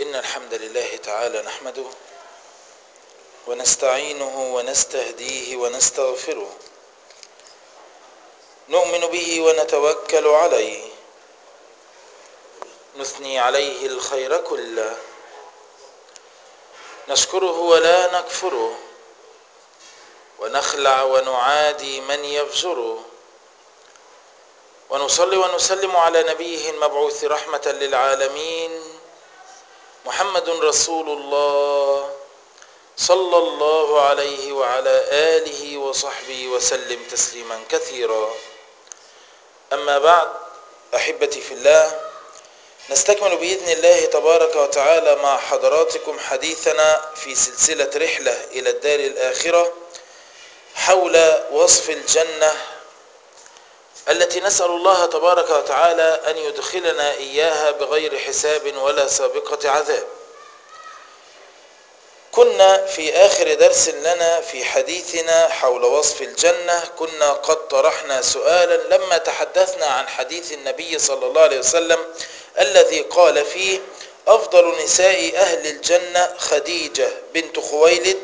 إن الحمد لله تعالى نحمده ونستعينه ونستهديه ونستغفره نؤمن به ونتوكل عليه نثني عليه الخير كله نشكره ولا نكفره ونخلع ونعادي من يفجره ونصلي ونسلم على نبيه المبعوث رحمة للعالمين محمد رسول الله صلى الله عليه وعلى آله وصحبه وسلم تسليما كثيرا أما بعد أحبتي في الله نستكمل بإذن الله تبارك وتعالى مع حضراتكم حديثنا في سلسلة رحلة إلى الدار الآخرة حول وصف الجنة التي نسأل الله تبارك وتعالى أن يدخلنا إياها بغير حساب ولا سابقة عذاب كنا في آخر درس لنا في حديثنا حول وصف الجنة كنا قد طرحنا سؤالا لما تحدثنا عن حديث النبي صلى الله عليه وسلم الذي قال فيه أفضل نساء أهل الجنة خديجة بنت خويلد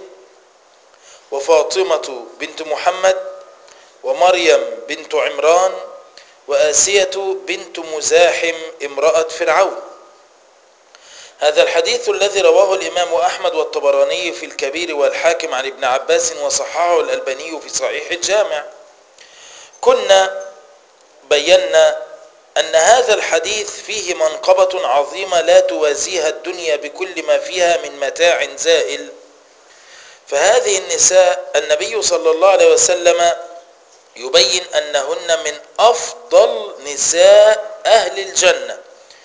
وفاطمة بنت محمد ومريم بنت عمران وآسية بنت مزاحم امرأة فرعون هذا الحديث الذي رواه الإمام أحمد والطبراني في الكبير والحاكم عن ابن عباس وصححه الألباني في صحيح الجامع كنا بينا أن هذا الحديث فيه منقبة عظيمة لا توازيها الدنيا بكل ما فيها من متاع زائل فهذه النساء النبي صلى الله عليه وسلم يبين أنهن من أفضل نساء أهل الجنة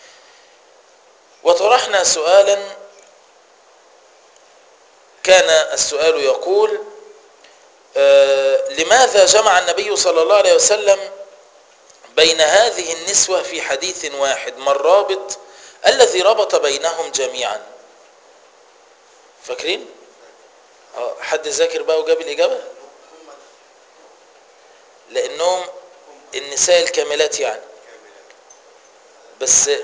وطرحنا سؤالا كان السؤال يقول آه لماذا جمع النبي صلى الله عليه وسلم بين هذه النسوة في حديث واحد ما الرابط الذي ربط بينهم جميعا فاكرين اه حد ذاكر بقى وجاب الإجابة لأنهم النساء الكاملات يعني بس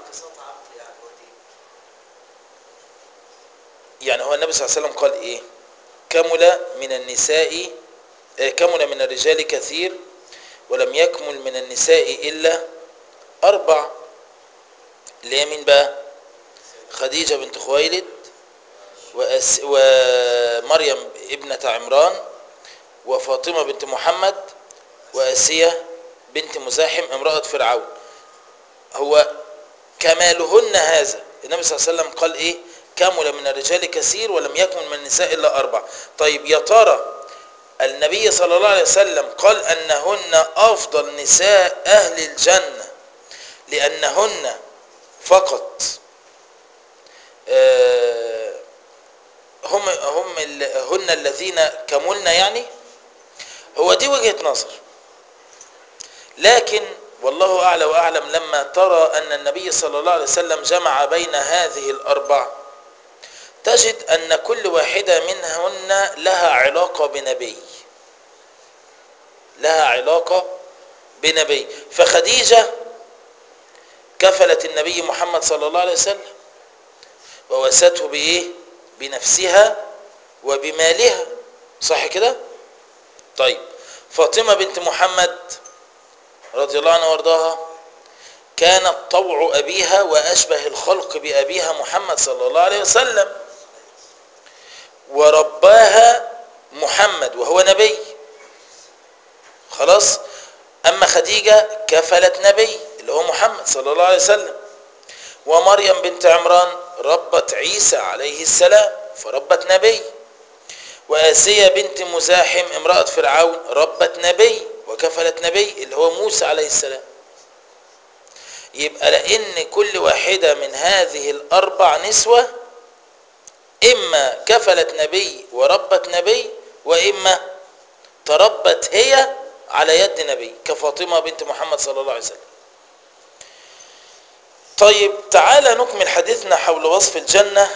يعني هو النبي صلى الله عليه وسلم قال ايه كمل من النساء كمل من الرجال كثير ولم يكمل من النساء إلا أربع اللي هي مين بقى خديجة بنت خويلد وأس ومريم ابنة عمران وفاطمة بنت محمد وآسية بنت مزاحم امرأة فرعون هو كمالهن هذا النبي صلى الله عليه وسلم قال ايه كمل من الرجال كثير ولم يكمل من النساء إلا أربع طيب يا ترى النبي صلى الله عليه وسلم قال أنهن أفضل نساء أهل الجنة لأنهن فقط هم هم هن الذين كملن يعني هو دي وجهة نظر لكن والله أعلى وأعلم لما ترى أن النبي صلى الله عليه وسلم جمع بين هذه الأربع تجد أن كل واحدة منهن لها علاقة بنبي لها علاقة بنبي فخديجة كفلت النبي محمد صلى الله عليه وسلم ووسته بإيه بنفسها وبمالها صح كده طيب فاطمة بنت محمد رضي الله عنها وارضاها كانت طوع أبيها وأشبه الخلق بأبيها محمد صلى الله عليه وسلم ورباها محمد وهو نبي خلاص أما خديجة كفلت نبي اللي هو محمد صلى الله عليه وسلم ومريم بنت عمران ربت عيسى عليه السلام فربت نبي وآسية بنت مزاحم امرأة فرعون ربت نبي وكفلت نبي اللي هو موسى عليه السلام يبقى لأن كل واحدة من هذه الأربع نسوة إما كفلت نبي وربت نبي وإما تربت هي على يد نبي كفاطمة بنت محمد صلى الله عليه وسلم طيب تعالى نكمل حديثنا حول وصف الجنة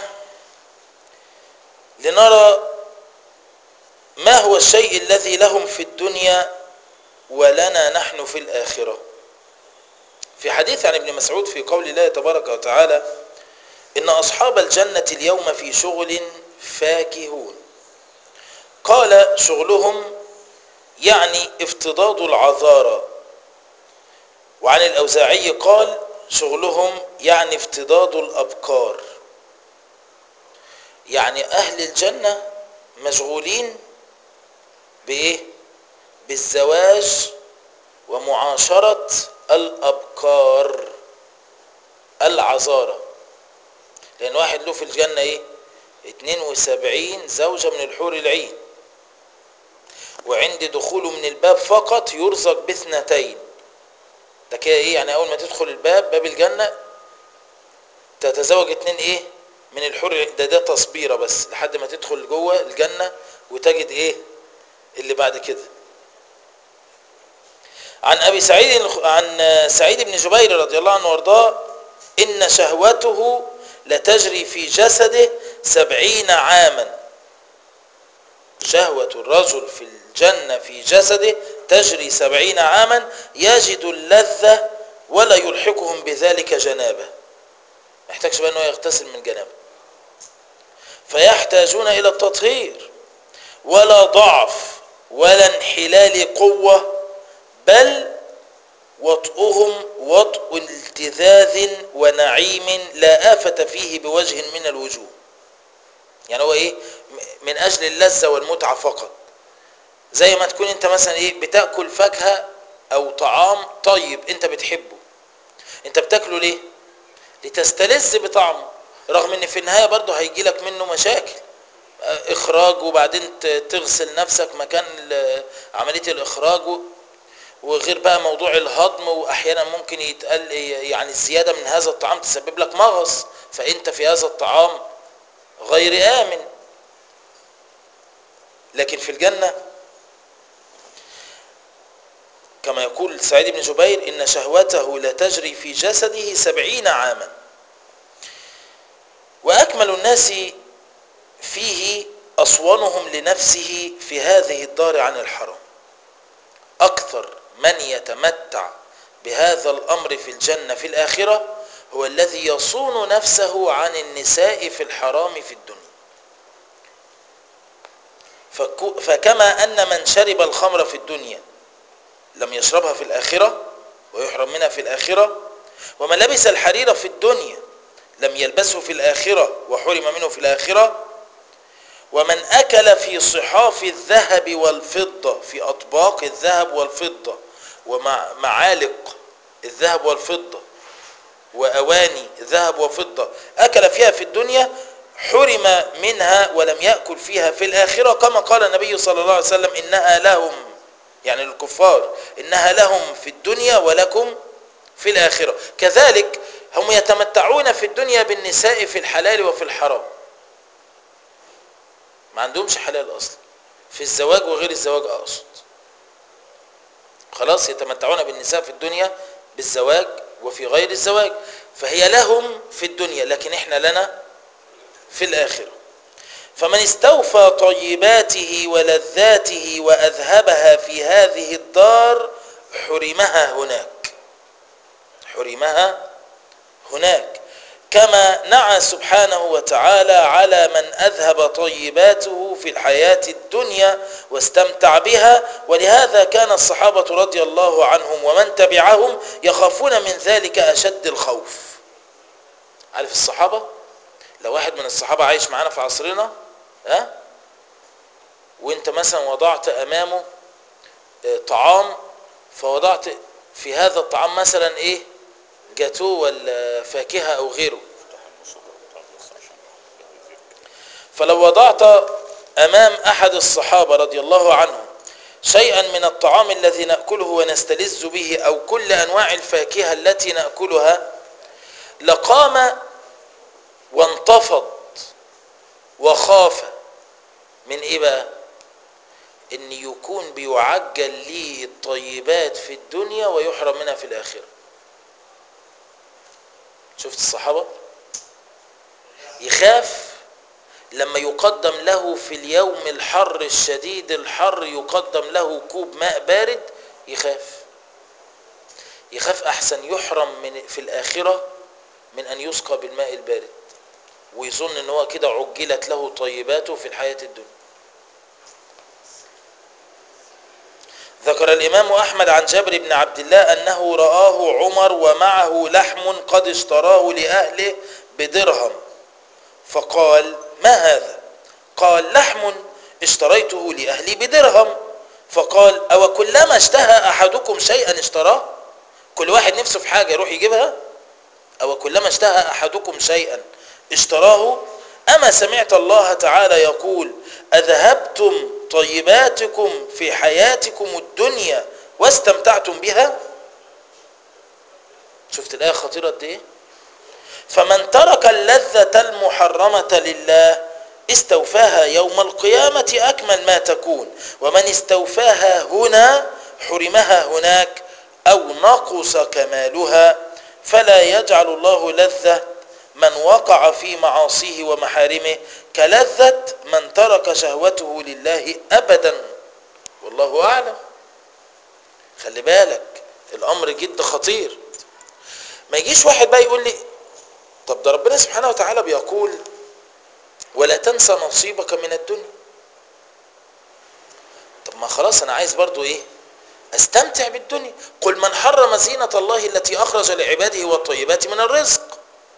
لنرى ما هو الشيء الذي لهم في الدنيا ولنا نحن في الآخرة في حديث عن ابن مسعود في قول الله تبارك وتعالى إن أصحاب الجنة اليوم في شغل فاكهون قال شغلهم يعني افتضاض العذارى وعن الأوزاعي قال شغلهم يعني افتضاض الأبكار يعني أهل الجنة مشغولين بإيه؟ بالزواج ومعاشرة الأبكار العذارى لأن واحد له في الجنة إيه؟ 72 زوجة من الحور العين وعند دخوله من الباب فقط يرزق باثنتين ده كده ايه يعني اول ما تدخل الباب باب الجنة تتزوج اتنين ايه من الحور ده ده تصبيره بس لحد ما تدخل جوه الجنة وتجد ايه اللي بعد كده عن ابي سعيد عن سعيد بن جبير رضي الله عنه وارضاه ان شهوته لتجري في جسده سبعين عاما شهوة الرجل في الجنة في جسده تجري سبعين عاما يجد اللذة ولا يلحقهم بذلك جنابه يحتاجش بقى انه يغتسل من جنابه فيحتاجون الى التطهير ولا ضعف ولا انحلال قوة بل وطئهم وطء التذاذ ونعيم لا آفة فيه بوجه من الوجوه يعني هو ايه من اجل اللذة والمتعة فقط زي ما تكون انت مثلا ايه بتاكل فاكهه او طعام طيب انت بتحبه انت بتاكله ليه لتستلذ بطعمه رغم ان في النهايه برضه هيجي لك منه مشاكل اخراج وبعدين تغسل نفسك مكان عمليه الاخراج وغير بقى موضوع الهضم واحيانا ممكن يتقال يعني الزياده من هذا الطعام تسبب لك مغص فانت في هذا الطعام غير امن لكن في الجنه كما يقول سعيد بن جبير إن شهوته لتجري في جسده سبعين عاما وأكمل الناس فيه أصونهم لنفسه في هذه الدار عن الحرام أكثر من يتمتع بهذا الأمر في الجنة في الآخرة هو الذي يصون نفسه عن النساء في الحرام في الدنيا فكما أن من شرب الخمر في الدنيا لم يشربها في الآخرة ويحرم منها في الآخرة ومن لبس الحرير في الدنيا لم يلبسه في الآخرة وحرم منه في الآخرة ومن أكل في صحاف الذهب والفضة في أطباق الذهب والفضة ومعالق الذهب والفضة وأواني ذهب وفضة أكل فيها في الدنيا حرم منها ولم يأكل فيها في الآخرة كما قال النبي صلى الله عليه وسلم إنها لهم يعني الكفار إنها لهم في الدنيا ولكم في الآخرة كذلك هم يتمتعون في الدنيا بالنساء في الحلال وفي الحرام ما عندهمش حلال أصلا في الزواج وغير الزواج أقصد خلاص يتمتعون بالنساء في الدنيا بالزواج وفي غير الزواج فهي لهم في الدنيا لكن احنا لنا في الآخرة فمن استوفى طيباته ولذاته وأذهبها في هذه الدار حرمها هناك حرمها هناك كما نعى سبحانه وتعالى على من أذهب طيباته في الحياة الدنيا واستمتع بها ولهذا كان الصحابة رضي الله عنهم ومن تبعهم يخافون من ذلك أشد الخوف عارف الصحابة لو واحد من الصحابة عايش معانا في عصرنا ها وانت مثلا وضعت امامه طعام فوضعت في هذا الطعام مثلا ايه جاتو ولا فاكهة او غيره فلو وضعت امام احد الصحابة رضي الله عنهم شيئا من الطعام الذي نأكله ونستلذ به او كل انواع الفاكهة التي نأكلها لقام وانتفض وخاف من ايه بقى ان يكون بيعجل لي الطيبات في الدنيا ويحرم منها في الاخره شفت الصحابه يخاف لما يقدم له في اليوم الحر الشديد الحر يقدم له كوب ماء بارد يخاف يخاف احسن يحرم من في الاخره من ان يسقى بالماء البارد ويظن ان هو كده عجلت له طيباته في الحياة الدنيا ذكر الإمام أحمد عن جابر بن عبد الله أنه رآه عمر ومعه لحم قد اشتراه لأهله بدرهم فقال ما هذا قال لحم اشتريته لأهلي بدرهم فقال أو كلما اشتهى أحدكم شيئا اشتراه كل واحد نفسه في حاجة يروح يجيبها أو كلما اشتهى أحدكم شيئا اشتراه أما سمعت الله تعالى يقول أذهبتم طيباتكم في حياتكم الدنيا واستمتعتم بها شفت الآية خطيرة قد ايه فمن ترك اللذة المحرمة لله استوفاها يوم القيامة أكمل ما تكون ومن استوفاها هنا حرمها هناك أو نقص كمالها فلا يجعل الله لذة من وقع في معاصيه ومحارمه كلذة من ترك شهوته لله أبدا والله أعلم خلي بالك الأمر جد خطير ما يجيش واحد بقى يقول لي طب ده ربنا سبحانه وتعالى بيقول ولا تنسى نصيبك من الدنيا طب ما خلاص انا عايز برضو ايه استمتع بالدنيا قل من حرم زينة الله التي اخرج لعباده والطيبات من الرزق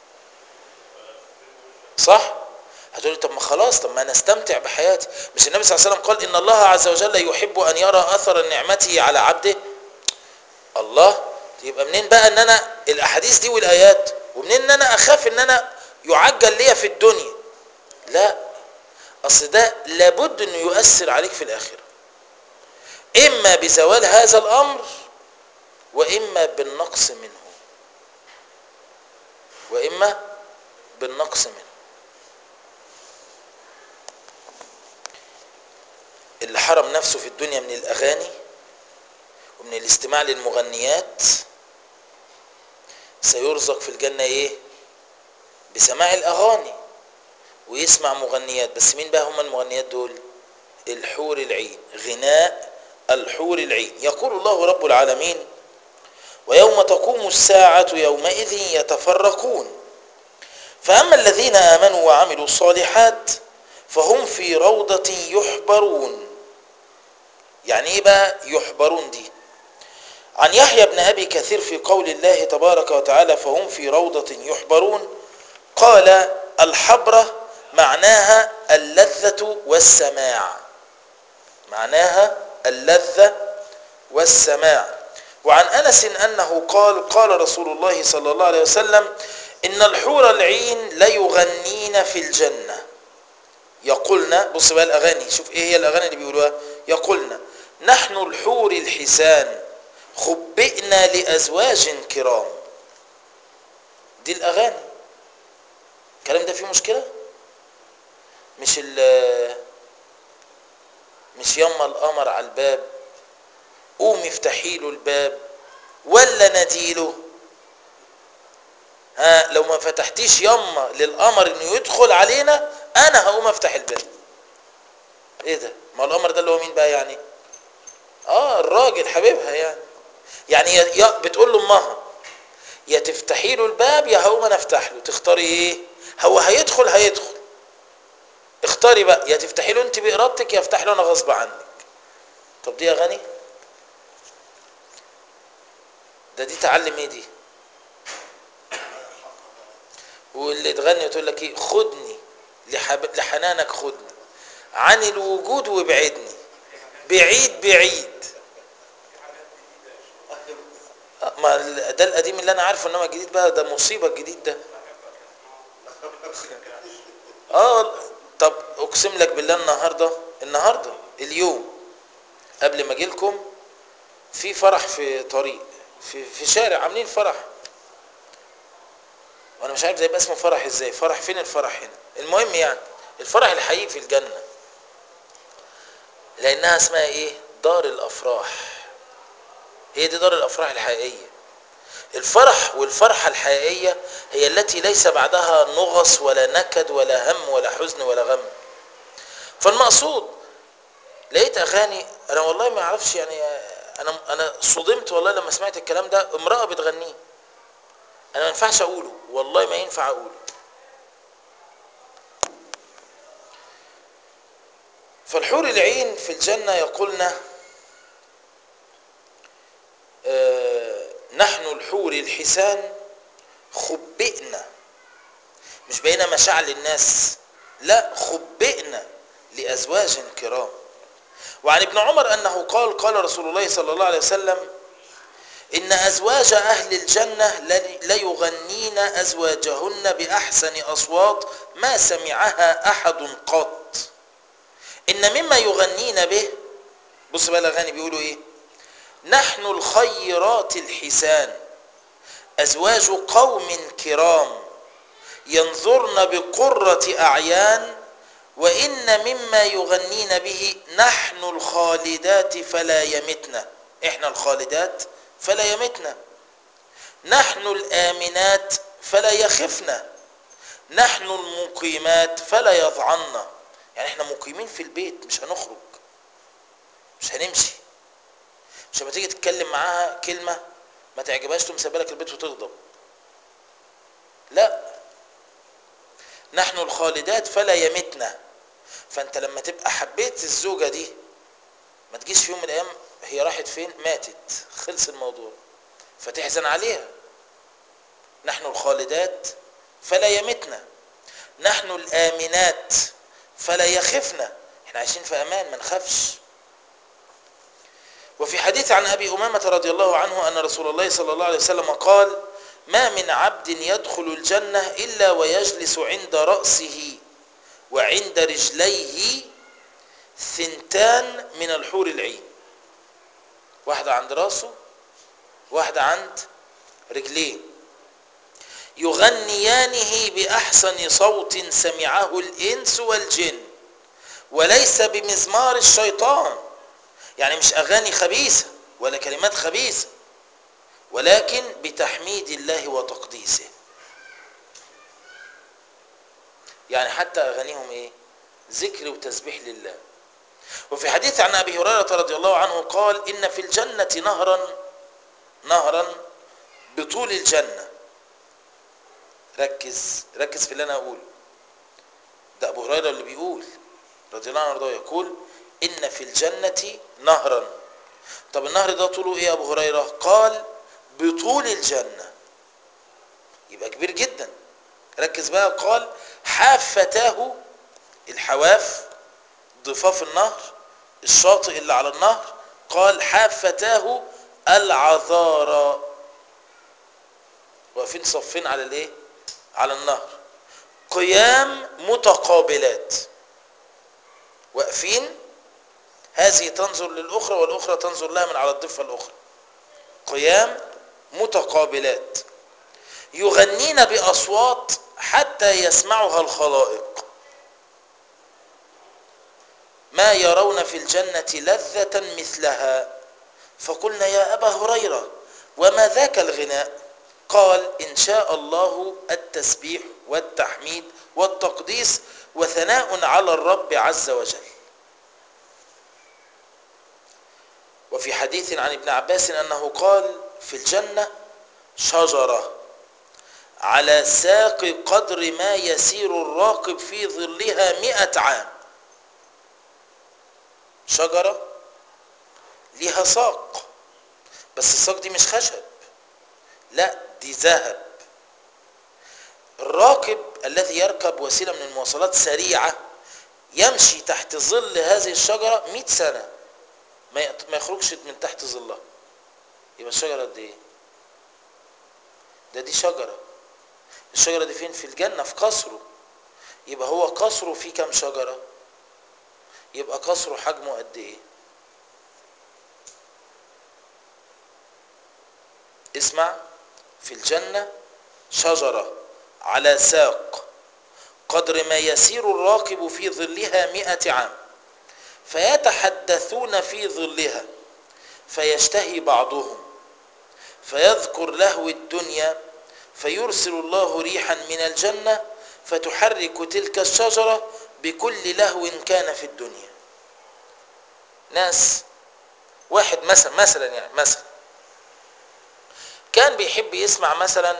صح هتقولي طب ما خلاص طب ما انا استمتع بحياتي مش النبي صلى الله عليه وسلم قال ان الله عز وجل يحب ان يرى اثر نعمته على عبده الله يبقى منين بقى ان انا الاحاديث دي والايات ومنين ان انا اخاف ان انا يعجل ليا في الدنيا لا اصل ده لابد انه يؤثر عليك في الاخره اما بزوال هذا الامر واما بالنقص منه واما بالنقص منه اللي حرم نفسه في الدنيا من الاغاني ومن الاستماع للمغنيات سيرزق في الجنه ايه بسماع الاغاني ويسمع مغنيات بس مين بقى هم المغنيات دول الحور العين غناء الحور العين يقول الله رب العالمين ويوم تقوم الساعة يومئذ يتفرقون فأما الذين آمنوا وعملوا الصالحات فهم في روضة يحبرون يعني ايه بقى يحبرون دي عن يحيى بن أبي كثير في قول الله تبارك وتعالى فهم في روضة يحبرون قال الحبرة معناها اللذة والسماع معناها اللذة والسماع وعن أنس أنه قال قال رسول الله صلى الله عليه وسلم إن الحور العين ليغنين في الجنة يقولنا بص بقى الأغاني شوف إيه هي الأغاني اللي بيقولوها يقولنا نحن الحور الحسان خبئنا لأزواج كرام دي الأغاني الكلام ده فيه مشكلة مش ال مش يما القمر على الباب قومي افتحي له الباب ولا نديله ها لو ما فتحتيش يما للقمر انه يدخل علينا انا هقوم افتح الباب ايه ده ما القمر ده اللي هو مين بقى يعني اه الراجل حبيبها يعني يعني يا يا بتقول له امها يا تفتحي له الباب يا هقوم انا افتح له تختاري ايه هو هيدخل هيدخل اختاري بقى يا تفتحي له انت بارادتك يا افتح له انا غصب عنك طب دي اغاني ده دي تعلم ايه دي واللي تغني وتقول لك ايه خدني لحب... لحنانك خدني عن الوجود وابعدني بعيد بعيد ما ده القديم اللي انا عارفه انما الجديد بقى ده مصيبه الجديد ده اه طب اقسم لك بالله النهارده النهارده اليوم قبل ما اجي لكم في فرح في طريق في في شارع عاملين فرح وانا مش عارف زي يبقى اسمه فرح ازاي فرح فين الفرح هنا المهم يعني الفرح الحقيقي في الجنه لانها اسمها ايه دار الافراح هي دي دار الافراح الحقيقيه الفرح والفرحه الحقيقيه هي التي ليس بعدها نغص ولا نكد ولا هم ولا حزن ولا غم فالمقصود لقيت اغاني انا والله ما اعرفش يعني انا انا صدمت والله لما سمعت الكلام ده امراه بتغنيه انا ما ينفعش اقوله والله ما ينفع اقوله فالحور العين في الجنة يقولنا آه نحن الحور الحسان خبئنا مش بقينا مشاعل الناس لا خبئنا لأزواج كرام وعن ابن عمر أنه قال قال رسول الله صلى الله عليه وسلم إن أزواج أهل الجنة ليغنين أزواجهن بأحسن أصوات ما سمعها أحد قط إن مما يغنين به بص بقى الأغاني بيقولوا إيه نحن الخيرات الحسان أزواج قوم كرام ينظرن بقرة أعيان وإن مما يغنين به نحن الخالدات فلا يمتنا إحنا الخالدات فلا يمتنا نحن الآمنات فلا يخفنا نحن المقيمات فلا يضعنا يعني احنا مقيمين في البيت مش هنخرج مش هنمشي مش لما تيجي تتكلم معاها كلمة ما تعجبهاش تقوم سايبه لك البيت وتغضب لا نحن الخالدات فلا يمتنا فانت لما تبقى حبيت الزوجة دي ما تجيش في يوم من الايام هي راحت فين ماتت خلص الموضوع فتحزن عليها نحن الخالدات فلا يمتنا نحن الآمنات فلا يخفنا احنا عايشين في امان ما نخافش وفي حديث عن ابي امامه رضي الله عنه ان رسول الله صلى الله عليه وسلم قال ما من عبد يدخل الجنه الا ويجلس عند راسه وعند رجليه ثنتان من الحور العين واحده عند راسه واحده عند رجليه يغنيانه باحسن صوت سمعه الانس والجن وليس بمزمار الشيطان يعني مش اغاني خبيثه ولا كلمات خبيثه ولكن بتحميد الله وتقديسه يعني حتى اغانيهم ايه ذكر وتسبيح لله وفي حديث عن ابي هريره رضي الله عنه قال ان في الجنه نهرا نهرا بطول الجنه ركز ركز في اللي انا اقوله ده ابو هريره اللي بيقول رضي الله عنه يقول ان في الجنه نهرا طب النهر ده طوله ايه يا ابو هريره قال بطول الجنه يبقى كبير جدا ركز بقى قال حافتاه الحواف ضفاف النهر الشاطئ اللي على النهر قال حافتاه العذارى واقفين صفين على الايه على النهر قيام متقابلات واقفين هذه تنظر للأخرى والأخرى تنظر لها من على الضفة الأخرى قيام متقابلات يغنين بأصوات حتى يسمعها الخلائق ما يرون في الجنة لذة مثلها فقلنا يا أبا هريرة وما ذاك الغناء قال إن شاء الله التسبيح والتحميد والتقديس وثناء على الرب عز وجل وفي حديث عن ابن عباس أنه قال في الجنة شجرة على ساق قدر ما يسير الراكب في ظلها مئة عام شجرة ليها ساق بس الساق دي مش خشب لا دي ذهب الراكب الذي يركب وسيلة من المواصلات سريعة يمشي تحت ظل هذه الشجرة مئة سنة ما يخرجش من تحت ظلها يبقى الشجرة قد ايه ده دي شجرة الشجرة دي فين في الجنة في قصره يبقى هو قصره فيه كام شجرة يبقى قصره حجمه قد ايه اسمع في الجنة شجرة على ساق قدر ما يسير الراكب في ظلها مئة عام فيتحدثون في ظلها فيشتهي بعضهم فيذكر لهو الدنيا فيرسل الله ريحا من الجنة فتحرك تلك الشجرة بكل لهو كان في الدنيا ناس واحد مثلا مثلا يعني مثلا كان بيحب يسمع مثلا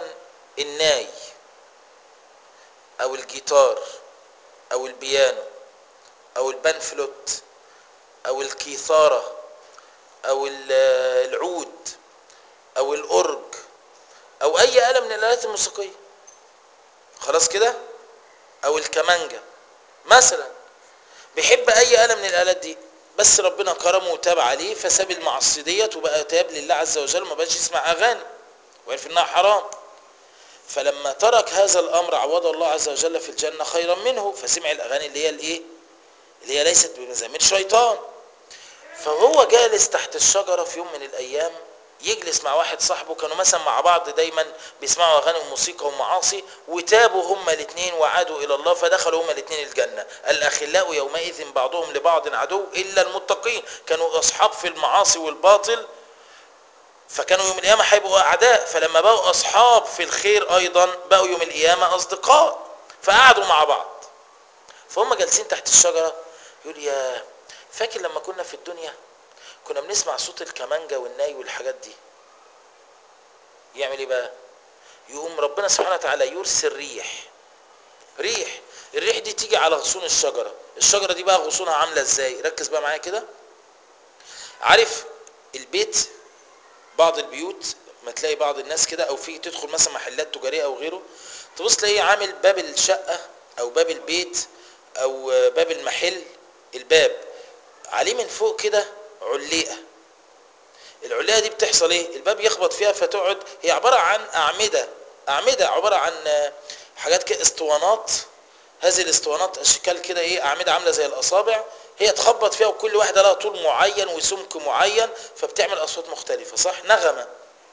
الناي او الجيتار او البيانو او البنفلوت او الكيثارة او ال- العود او الاورج او اي آلة من الآلات الموسيقية خلاص كده او الكمانجة مثلا بيحب اي آلة من الآلات دي بس ربنا كرمه وتاب عليه فساب المعصية ديت وبقى تاب لله عز وجل وما بقاش يسمع اغاني وعرف انها حرام فلما ترك هذا الامر عوض الله عز وجل في الجنة خيرا منه فسمع الاغاني اللي هي الايه اللي هي ليست بمزامير شيطان فهو جالس تحت الشجرة في يوم من الايام يجلس مع واحد صاحبه كانوا مثلا مع بعض دايما بيسمعوا اغاني وموسيقى ومعاصي وتابوا هما الاثنين وعادوا الى الله فدخلوا هما الاثنين الجنه الاخلاء يومئذ بعضهم لبعض عدو الا المتقين كانوا اصحاب في المعاصي والباطل فكانوا يوم القيامه هيبقوا اعداء فلما بقوا اصحاب في الخير ايضا بقوا يوم القيامه اصدقاء فقعدوا مع بعض فهم جالسين تحت الشجره يقول يا فاكر لما كنا في الدنيا كنا بنسمع صوت الكمانجا والناي والحاجات دي يعمل ايه بقى يقوم ربنا سبحانه وتعالى يرسل ريح ريح الريح دي تيجي على غصون الشجره الشجره دي بقى غصونها عامله ازاي ركز بقى معايا كده عارف البيت بعض البيوت ما تلاقي بعض الناس كده او في تدخل مثلا محلات تجاريه او غيره تبص تلاقيه عامل باب الشقه او باب البيت او باب المحل الباب عليه من فوق كده عليقه العليقه دي بتحصل ايه الباب يخبط فيها فتقعد هي عباره عن اعمده اعمده عباره عن حاجات كده اسطوانات هذه الاسطوانات اشكال كده ايه اعمده عامله زي الاصابع هي تخبط فيها وكل واحده لها طول معين وسمك معين فبتعمل اصوات مختلفه صح نغمه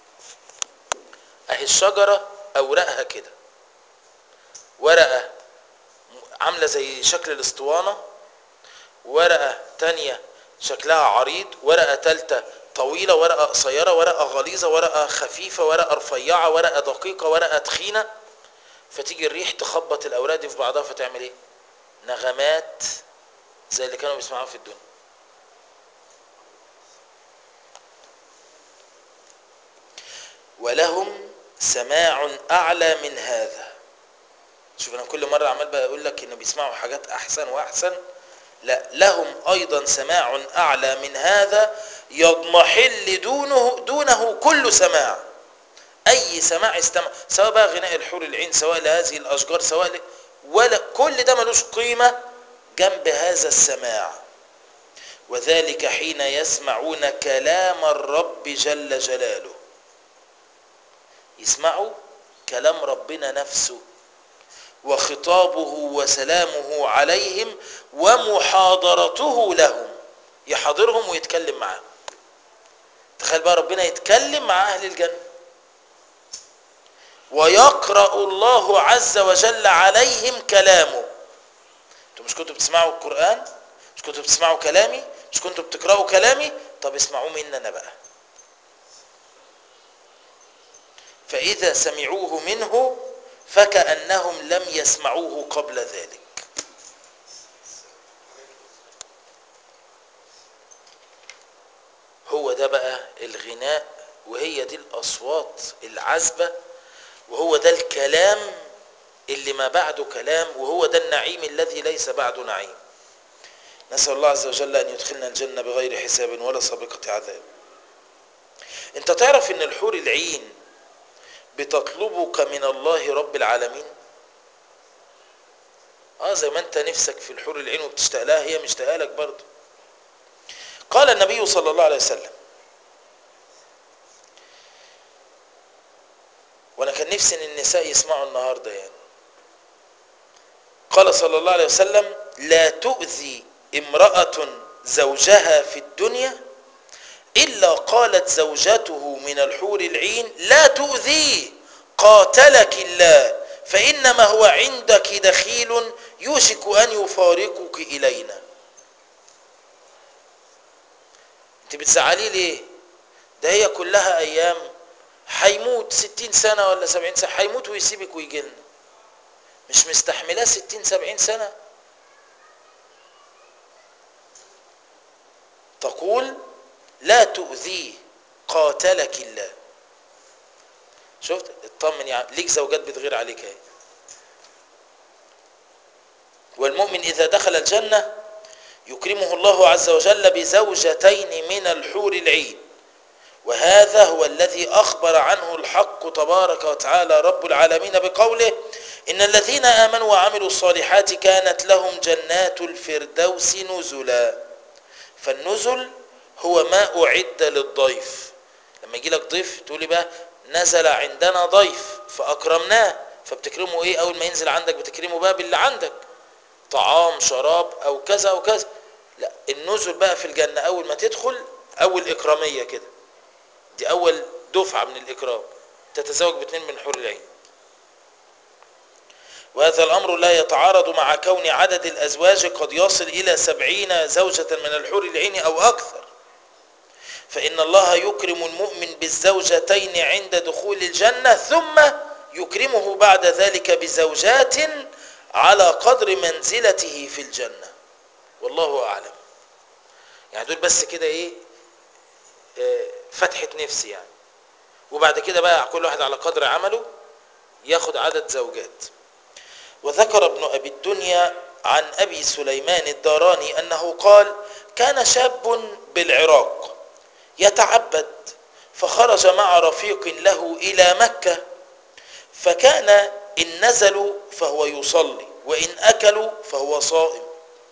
اهي الشجره اوراقها كده ورقه عامله زي شكل الاسطوانه ورقه تانية شكلها عريض ورقه ثالثه طويله ورقه قصيره ورقه غليظه ورقه خفيفه ورقه رفيعه ورقه دقيقه ورقه تخينه فتيجي الريح تخبط الاوراق دي في بعضها فتعمل ايه نغمات زي اللي كانوا بيسمعوها في الدنيا ولهم سماع اعلى من هذا شوف انا كل مره عمال بقول لك انه بيسمعوا حاجات احسن واحسن لا لهم ايضا سماع اعلى من هذا يضمحل دونه دونه كل سماع اي سماع استمع سواء بقى غناء الحور العين سواء لهذه الاشجار سواء ل... ولا كل ده ملوش قيمه جنب هذا السماع وذلك حين يسمعون كلام الرب جل جلاله يسمعوا كلام ربنا نفسه وخطابه وسلامه عليهم ومحاضرته لهم يحاضرهم ويتكلم معاهم تخيل بقى ربنا يتكلم مع اهل الجنه ويقرا الله عز وجل عليهم كلامه انتوا مش كنتوا بتسمعوا القران مش كنتوا بتسمعوا كلامي مش كنتوا بتقراوا كلامي طب اسمعوه مني انا بقى فاذا سمعوه منه فكانهم لم يسمعوه قبل ذلك هو ده بقى الغناء وهي دي الاصوات العذبه وهو ده الكلام اللي ما بعده كلام وهو ده النعيم الذي ليس بعده نعيم نسأل الله عز وجل أن يدخلنا الجنة بغير حساب ولا سابقة عذاب انت تعرف ان الحور العين بتطلبك من الله رب العالمين اه زي ما انت نفسك في الحور العين وبتشتاق لها هي مشتاقه لك برضه قال النبي صلى الله عليه وسلم وانا كان نفسي ان النساء يسمعوا النهارده يعني قال صلى الله عليه وسلم لا تؤذي امرأة زوجها في الدنيا إلا قالت زوجته من الحور العين لا تؤذيه قاتلك الله فإنما هو عندك دخيل يوشك أن يفارقك إلينا انت بتزعليه ليه ده هي كلها أيام هيموت ستين سنة ولا سبعين سنة هيموت ويسيبك ويجي لنا مش مستحملاه ستين سبعين سنة تقول لا تؤذيه قاتلك الله شفت اطمن يعني ليك زوجات بتغير عليك اهي والمؤمن اذا دخل الجنه يكرمه الله عز وجل بزوجتين من الحور العين وهذا هو الذي أخبر عنه الحق تبارك وتعالى رب العالمين بقوله إن الذين آمنوا وعملوا الصالحات كانت لهم جنات الفردوس نزلا فالنزل هو ما أعد للضيف لما يجي لك ضيف تقولي بقى نزل عندنا ضيف فأكرمناه فبتكرمه إيه أول ما ينزل عندك بتكرمه بقى باللي عندك طعام شراب أو كذا أو كذا لا النزل بقى في الجنة أول ما تدخل أول إكرامية كده دي أول دفعة من الإكرام تتزوج باثنين من حور العين وهذا الأمر لا يتعارض مع كون عدد الأزواج قد يصل إلى سبعين زوجة من الحور العين أو أكثر فإن الله يكرم المؤمن بالزوجتين عند دخول الجنة ثم يكرمه بعد ذلك بزوجات على قدر منزلته في الجنة والله أعلم يعني دول بس كده إيه آه فتحة نفسي يعني وبعد كده بقى كل واحد على قدر عمله ياخد عدد زوجات وذكر ابن أبي الدنيا عن أبي سليمان الداراني أنه قال كان شاب بالعراق يتعبد فخرج مع رفيق له إلى مكة فكان إن نزلوا فهو يصلي وإن أكلوا فهو صائم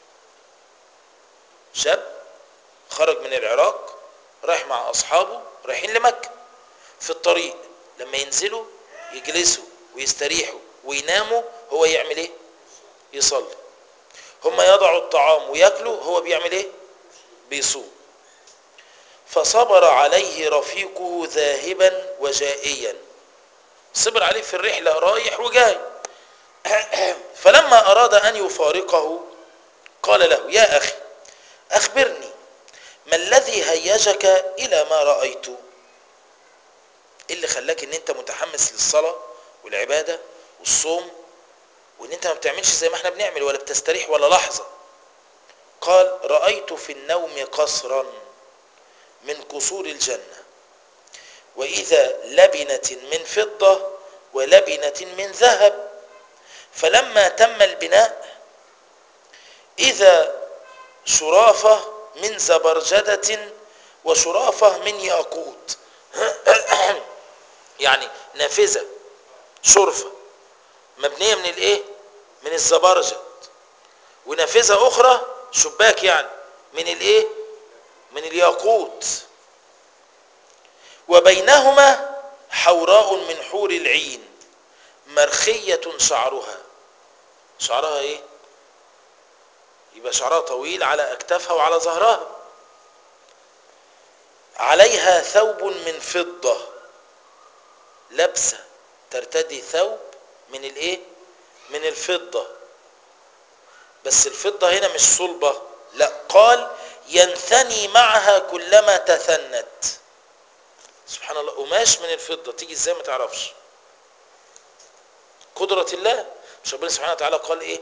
شاب خرج من العراق رايح مع أصحابه رايحين لمكة في الطريق لما ينزلوا يجلسوا ويستريحوا ويناموا هو يعمل ايه يصلي هم يضعوا الطعام وياكلوا هو بيعمل ايه بيصوم فصبر عليه رفيقه ذاهبا وجائيا صبر عليه في الرحلة رايح وجاي فلما أراد أن يفارقه قال له يا أخي أخبرني ما الذي هيجك إلى ما رأيت إيه اللي خلاك ان انت متحمس للصلاة والعبادة والصوم وان انت ما بتعملش زي ما احنا بنعمل ولا بتستريح ولا لحظة قال رأيت في النوم قصرا من قصور الجنة وإذا لبنة من فضة ولبنة من ذهب فلما تم البناء إذا شرافة من زبرجدة وشرافة من ياقوت يعني نافذة شرفة مبنية من الايه من الزبرجد ونافذة اخرى شباك يعني من الايه من الياقوت وبينهما حوراء من حور العين مرخية شعرها شعرها ايه يبقى شعرها طويل على اكتافها وعلى ظهرها عليها ثوب من فضة لابسة ترتدي ثوب من الايه من الفضة بس الفضة هنا مش صلبة لا قال ينثني معها كلما تثنت سبحان الله قماش من الفضة تيجي ازاي ما تعرفش قدرة الله مش ربنا سبحانه وتعالى قال ايه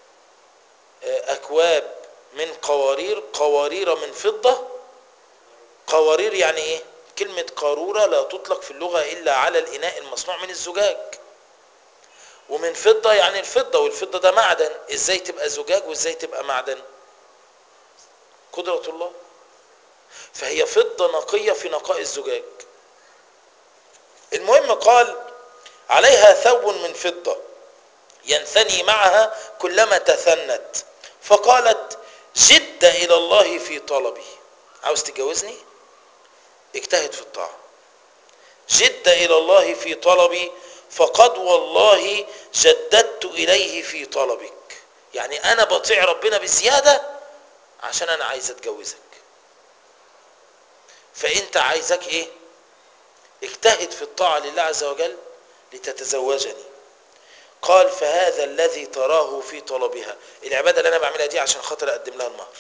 اكواب من قوارير قوارير من فضة قوارير يعني ايه كلمة قارورة لا تطلق في اللغة إلا على الإناء المصنوع من الزجاج ومن فضة يعني الفضة والفضة ده معدن ازاي تبقى زجاج وازاي تبقى معدن قدرة الله فهي فضة نقية في نقاء الزجاج المهم قال عليها ثوب من فضة ينثني معها كلما تثنت فقالت جد إلى الله في طلبي عاوز تتجوزني اجتهد في الطاعة جد إلى الله في طلبي فقد والله جددت إليه في طلبك يعني أنا بطيع ربنا بزيادة عشان أنا عايز أتجوزك فأنت عايزك إيه اجتهد في الطاعة لله عز وجل لتتزوجني قال فهذا الذي تراه في طلبها العبادة اللي أنا بعملها دي عشان خاطر أقدم لها المهر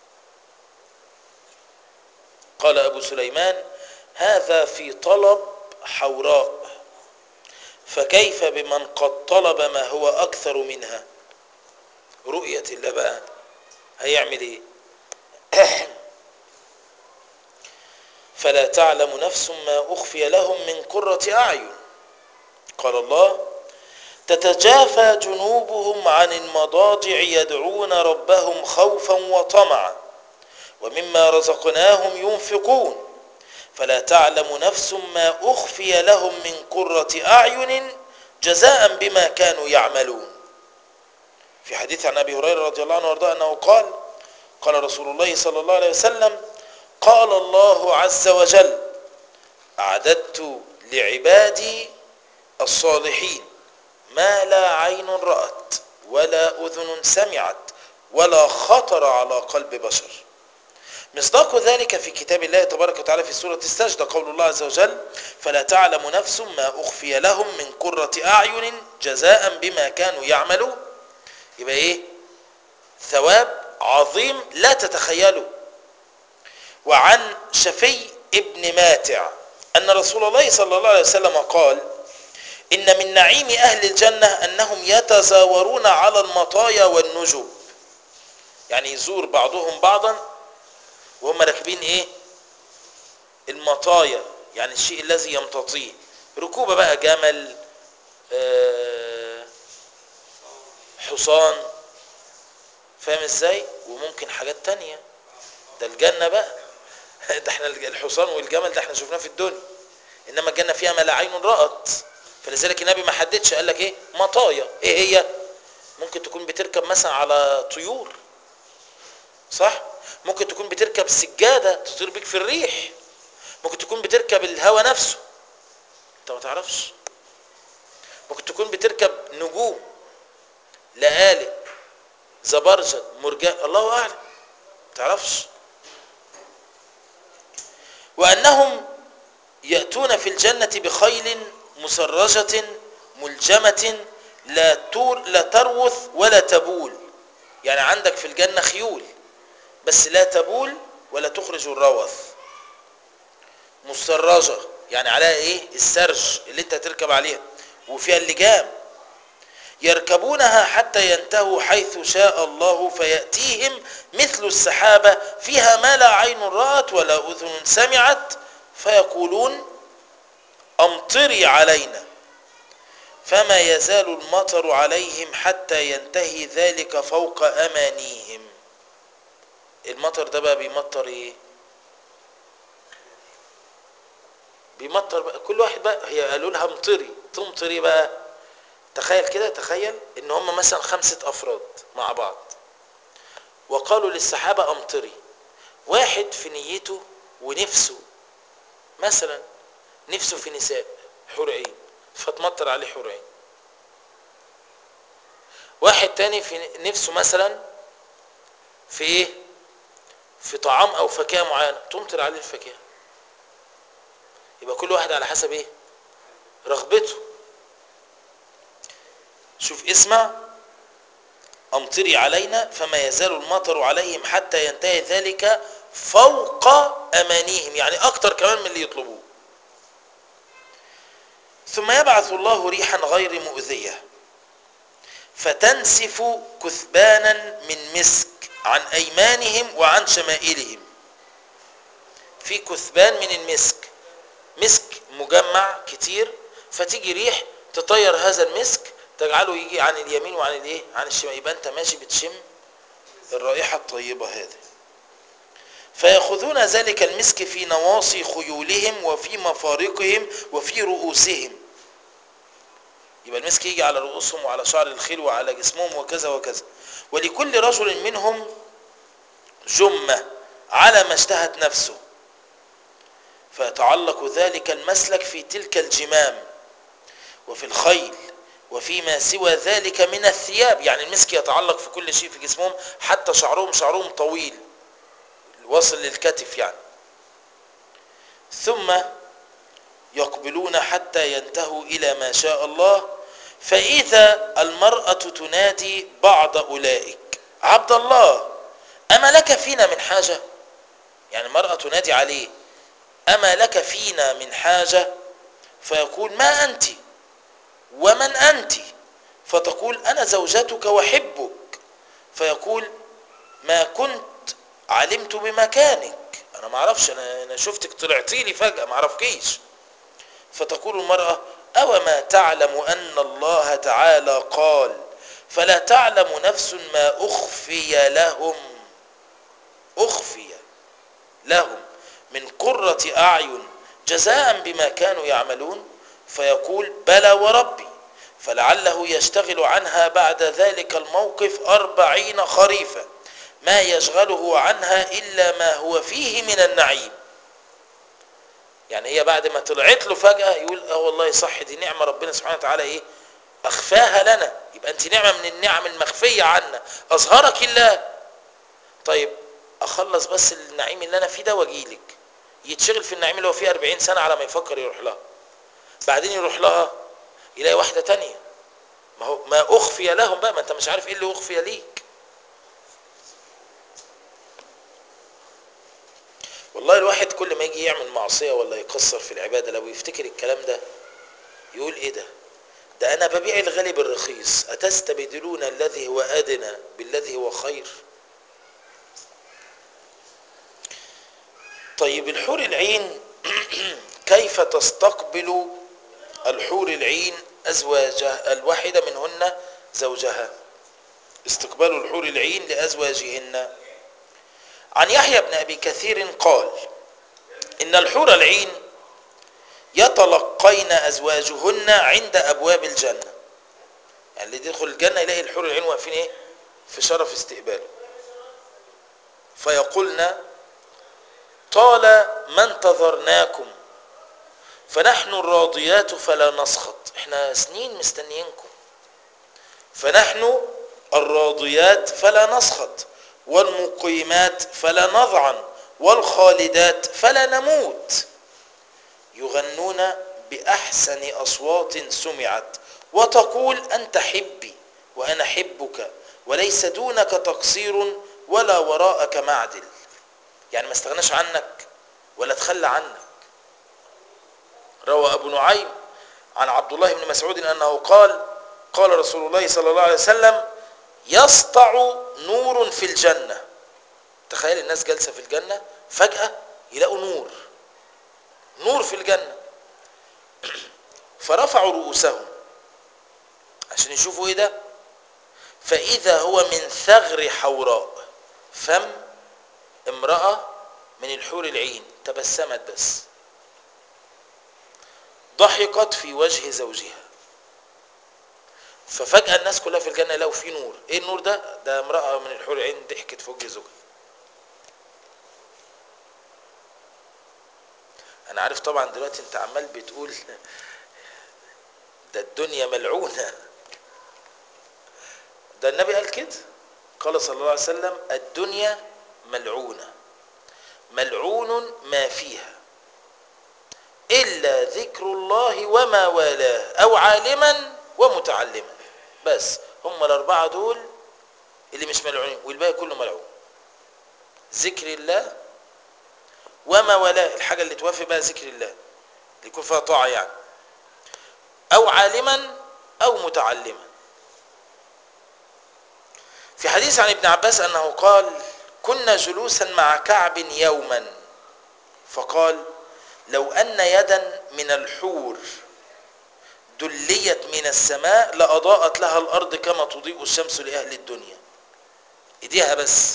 قال أبو سليمان هذا في طلب حوراء فكيف بمن قد طلب ما هو أكثر منها رؤية الله بقى هيعمل ايه فلا تعلم نفس ما أخفي لهم من قرة أعين قال الله تتجافى جنوبهم عن المضاجع يدعون ربهم خوفا وطمعا ومما رزقناهم ينفقون فلا تعلم نفس ما أخفي لهم من قرة أعين جزاء بما كانوا يعملون في حديث عن أبي هريرة رضي الله عنه وارضاه أنه قال قال رسول الله صلى الله عليه وسلم قال الله عز وجل أعددت لعبادي الصالحين ما لا عين رأت ولا أذن سمعت ولا خطر على قلب بشر مصداق ذلك في كتاب الله تبارك وتعالى في سورة السجدة قول الله عز وجل فلا تعلم نفس ما أخفي لهم من قرة أعين جزاء بما كانوا يعملون يبقى إيه ثواب عظيم لا تتخيله وعن شفي ابن ماتع أن رسول الله صلى الله عليه وسلم قال إن من نعيم أهل الجنة أنهم يتزاورون على المطايا والنجب يعني يزور بعضهم بعضا وهم راكبين ايه المطايا يعني الشيء الذي يمتطيه ركوبة بقى جمل آه حصان فاهم ازاي وممكن حاجات تانية ده الجنة بقى ده احنا الحصان والجمل ده احنا شفناه في الدنيا انما الجنة فيها ما لا عين رأت فلذلك النبي ما حددش قال لك ايه مطايا ايه هي ممكن تكون بتركب مثلا على طيور صح ممكن تكون بتركب سجادة تطير بيك في الريح ممكن تكون بتركب الهواء نفسه انت ما تعرفش ممكن تكون بتركب نجوم لآلئ زبرجد مرجان الله أعلم ما تعرفش وأنهم يأتون في الجنة بخيل مسرجة ملجمة لا, تور لا تروث ولا تبول يعني عندك في الجنة خيول بس لا تبول ولا تخرج الروث مسرجة يعني عليها ايه السرج اللي انت هتركب عليها وفيها اللجام يركبونها حتى ينتهوا حيث شاء الله فيأتيهم مثل السحابة فيها ما لا عين رأت ولا أذن سمعت فيقولون أمطري علينا فما يزال المطر عليهم حتى ينتهي ذلك فوق أمانيهم المطر ده بقى بيمطر ايه بيمطر بقى كل واحد بقى هي قالوا لها امطري تمطري بقى تخيل كده تخيل ان هم مثلا خمسة افراد مع بعض وقالوا للسحابة امطري واحد في نيته ونفسه مثلا نفسه في نساء حور عين فتمطر عليه حور عين واحد تاني في نفسه مثلا في ايه في طعام او فاكهه معينه تمطر عليه الفاكهه يبقى كل واحد على حسب ايه رغبته شوف اسمع امطري علينا فما يزال المطر عليهم حتى ينتهي ذلك فوق امانيهم يعني اكتر كمان من اللي يطلبوه ثم يبعث الله ريحا غير مؤذيه فتنسف كثبانا من مسك عن ايمانهم وعن شمائلهم في كثبان من المسك مسك مجمع كتير فتيجي ريح تطير هذا المسك تجعله يجي عن اليمين وعن الايه عن الشمال يبقى انت ماشي بتشم الرائحه الطيبه هذه فياخذون ذلك المسك في نواصي خيولهم وفي مفارقهم وفي رؤوسهم يبقى المسك يجي على رؤوسهم وعلى شعر الخيل وعلى جسمهم وكذا وكذا ولكل رجل منهم جمة على ما اشتهت نفسه فيتعلق ذلك المسلك في تلك الجمام وفي الخيل وفيما سوى ذلك من الثياب يعني المسك يتعلق في كل شيء في جسمهم حتى شعرهم شعرهم طويل واصل للكتف يعني ثم يقبلون حتى ينتهوا إلى ما شاء الله فإذا المرأة تنادي بعض أولئك عبد الله أما لك فينا من حاجة يعني المرأة تنادي عليه أما لك فينا من حاجة فيقول ما أنت ومن أنت فتقول أنا زوجتك وحبك فيقول ما كنت علمت بمكانك أنا ما أعرفش أنا, أنا شفتك طلعتي لي فجأة ما أعرفكيش فتقول المرأة أوما تعلم أن الله تعالى قال فلا تعلم نفس ما أخفي لهم أخفي لهم من قرة أعين جزاء بما كانوا يعملون فيقول بلى وربي فلعله يشتغل عنها بعد ذلك الموقف أربعين خريفا ما يشغله عنها إلا ما هو فيه من النعيم يعني هي بعد ما طلعت له فجأة يقول اه والله صح دي نعمة ربنا سبحانه وتعالى ايه اخفاها لنا يبقى انت نعمة من النعم المخفية عنا اظهرك الله طيب اخلص بس النعيم اللي انا فيه ده واجيلك يتشغل في النعيم اللي هو فيه 40 سنة على ما يفكر يروح لها بعدين يروح لها يلاقي واحدة تانية ما هو ما اخفي لهم بقى ما انت مش عارف ايه اللي اخفي ليك والله الواحد كل ما يجي يعمل معصية ولا يقصر في العبادة لو يفتكر الكلام ده يقول ايه ده ده انا ببيع الغالي بالرخيص اتستبدلون الذي هو ادنى بالذي هو خير طيب الحور العين كيف تستقبل الحور العين ازواجها الواحدة منهن زوجها استقبال الحور العين لازواجهن عن يحيى بن ابي كثير قال ان الحور العين يتلقين ازواجهن عند ابواب الجنه يعني اللي يدخل الجنه يلاقي الحور العين واقفين ايه في شرف استقباله فيقولن طال ما انتظرناكم فنحن الراضيات فلا نسخط احنا سنين مستنيينكم فنحن الراضيات فلا نسخط والمقيمات فلا نضعن والخالدات فلا نموت يغنون بأحسن أصوات سمعت وتقول أنت حبي وأنا حبك وليس دونك تقصير ولا وراءك معدل يعني ما استغناش عنك ولا تخلى عنك روى أبو نعيم عن عبد الله بن مسعود أنه قال قال رسول الله صلى الله عليه وسلم يسطع نور في الجنة تخيل الناس جالسة في الجنة فجأة يلاقوا نور نور في الجنة فرفعوا رؤوسهم عشان يشوفوا ايه ده فإذا هو من ثغر حوراء فم امرأة من الحور العين تبسمت بس ضحكت في وجه زوجها ففجأة الناس كلها في الجنة يلاقوا في نور ايه النور ده ده امرأة من الحور العين ضحكت في وجه زوجها انا عارف طبعا دلوقتي انت عمال بتقول ده الدنيا ملعونة ده النبي قال كده قال صلى الله عليه وسلم الدنيا ملعونة ملعون ما فيها إلا ذكر الله وما والاه أو عالما ومتعلما بس هم الأربعة دول اللي مش ملعونين والباقي كله ملعون ذكر الله وما والاه الحاجة اللي توافي بها ذكر الله اللي يكون فيها طاعة يعني أو عالما أو متعلما في حديث عن ابن عباس أنه قال كنا جلوسا مع كعب يوما فقال لو أن يدا من الحور دليت من السماء لأضاءت لها الأرض كما تضيء الشمس لأهل الدنيا إيديها بس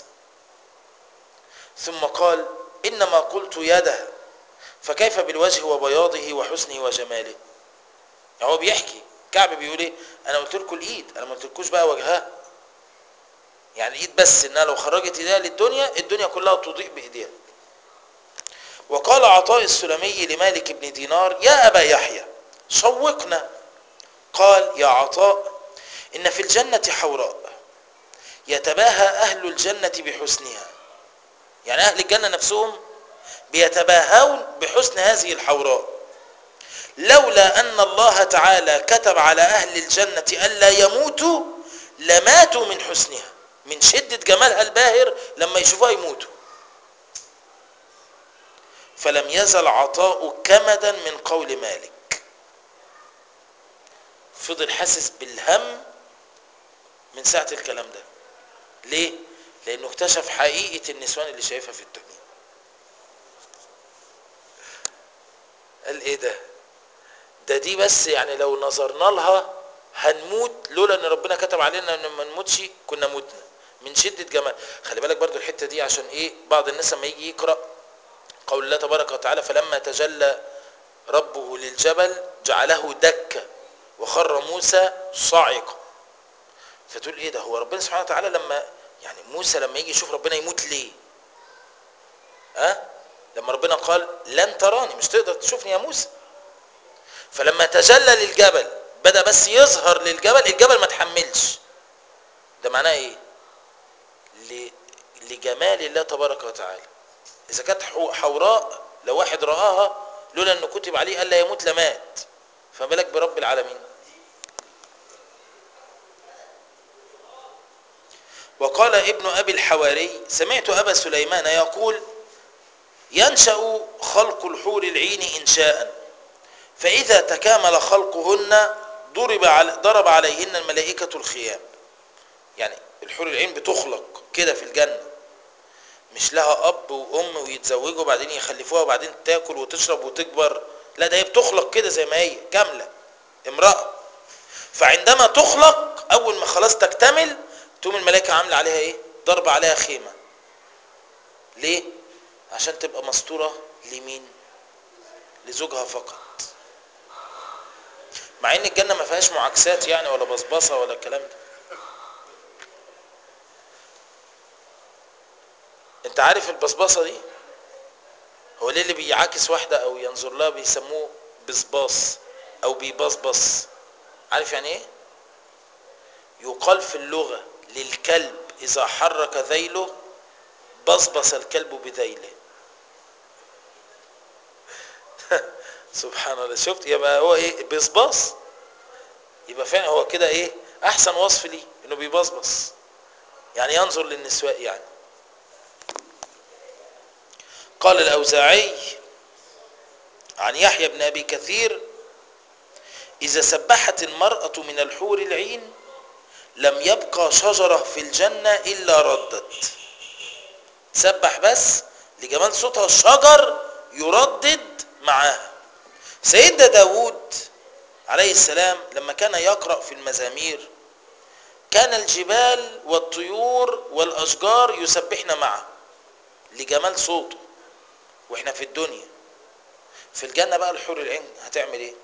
ثم قال إنما قلت يده فكيف بالوجه وبياضه وحسنه وجماله يعني هو بيحكي كعب بيقول ايه انا قلت لكم الايد انا ما قلتلكوش بقى وجهها يعني الايد بس انها لو خرجت ايديها للدنيا الدنيا كلها تضيء بايديها وقال عطاء السلمي لمالك بن دينار يا ابا يحيى شوقنا قال يا عطاء ان في الجنه حوراء يتباهى اهل الجنه بحسنها يعني اهل الجنه نفسهم بيتباهون بحسن هذه الحوراء لولا ان الله تعالى كتب على اهل الجنه الا يموتوا لماتوا من حسنها من شده جمالها الباهر لما يشوفوها يموتوا فلم يزل عطاء كمدا من قول مالك فضل حاسس بالهم من ساعه الكلام ده ليه لانه اكتشف حقيقه النسوان اللي شايفها في الدنيا قال ايه ده ده دي بس يعني لو نظرنا لها هنموت لولا ان ربنا كتب علينا ان ما نموتش كنا متنا من شدة جمال خلي بالك برضو الحتة دي عشان ايه بعض الناس لما يجي يقرأ قول الله تبارك وتعالى فلما تجلى ربه للجبل جعله دكا وخر موسى صاعقا فتقول ايه ده هو ربنا سبحانه وتعالى لما يعني موسى لما يجي يشوف ربنا يموت ليه ها أه؟ لما ربنا قال لن تراني مش تقدر تشوفني يا موسى فلما تجلى للجبل بدا بس يظهر للجبل الجبل ما تحملش ده معناه ايه لجمال الله تبارك وتعالى اذا كانت حوراء لو واحد راها لولا انه كتب عليه الا يموت لمات فما بالك برب العالمين وقال ابن ابي الحواري سمعت ابا سليمان يقول ينشا خلق الحور العين انشاء فاذا تكامل خلقهن ضرب على ضرب عليهن الملائكه الخيام يعني الحور العين بتخلق كده في الجنه مش لها اب وام ويتزوجوا وبعدين يخلفوها وبعدين تاكل وتشرب وتكبر لا ده هي بتخلق كده زي ما هي كامله امراه فعندما تخلق اول ما خلاص تكتمل تقوم الملائكه عامله عليها ايه ضرب عليها خيمه ليه عشان تبقى مستوره لمين لزوجها فقط مع ان الجنه ما فيهاش معاكسات يعني ولا بصبصه ولا الكلام ده انت عارف البصبصه دي هو ليه اللي بيعاكس واحده او ينظر لها بيسموه بصباص او بيبصبص عارف يعني ايه يقال في اللغه للكلب اذا حرك ذيله بصبص الكلب بذيله سبحان الله شفت يبقى هو ايه بصباص يبقى فعلا هو كده ايه احسن وصف ليه انه بيبصبص يعني ينظر للنسواء يعني قال الأوزاعي عن يحيى بن أبي كثير إذا سبحت المرأة من الحور العين لم يبقى شجرة في الجنة إلا ردت سبح بس لجمال صوتها شجر يردد معاها سيدنا داود عليه السلام لما كان يقرأ في المزامير كان الجبال والطيور والأشجار يسبحن معه لجمال صوته واحنا في الدنيا في الجنة بقى الحور العين هتعمل ايه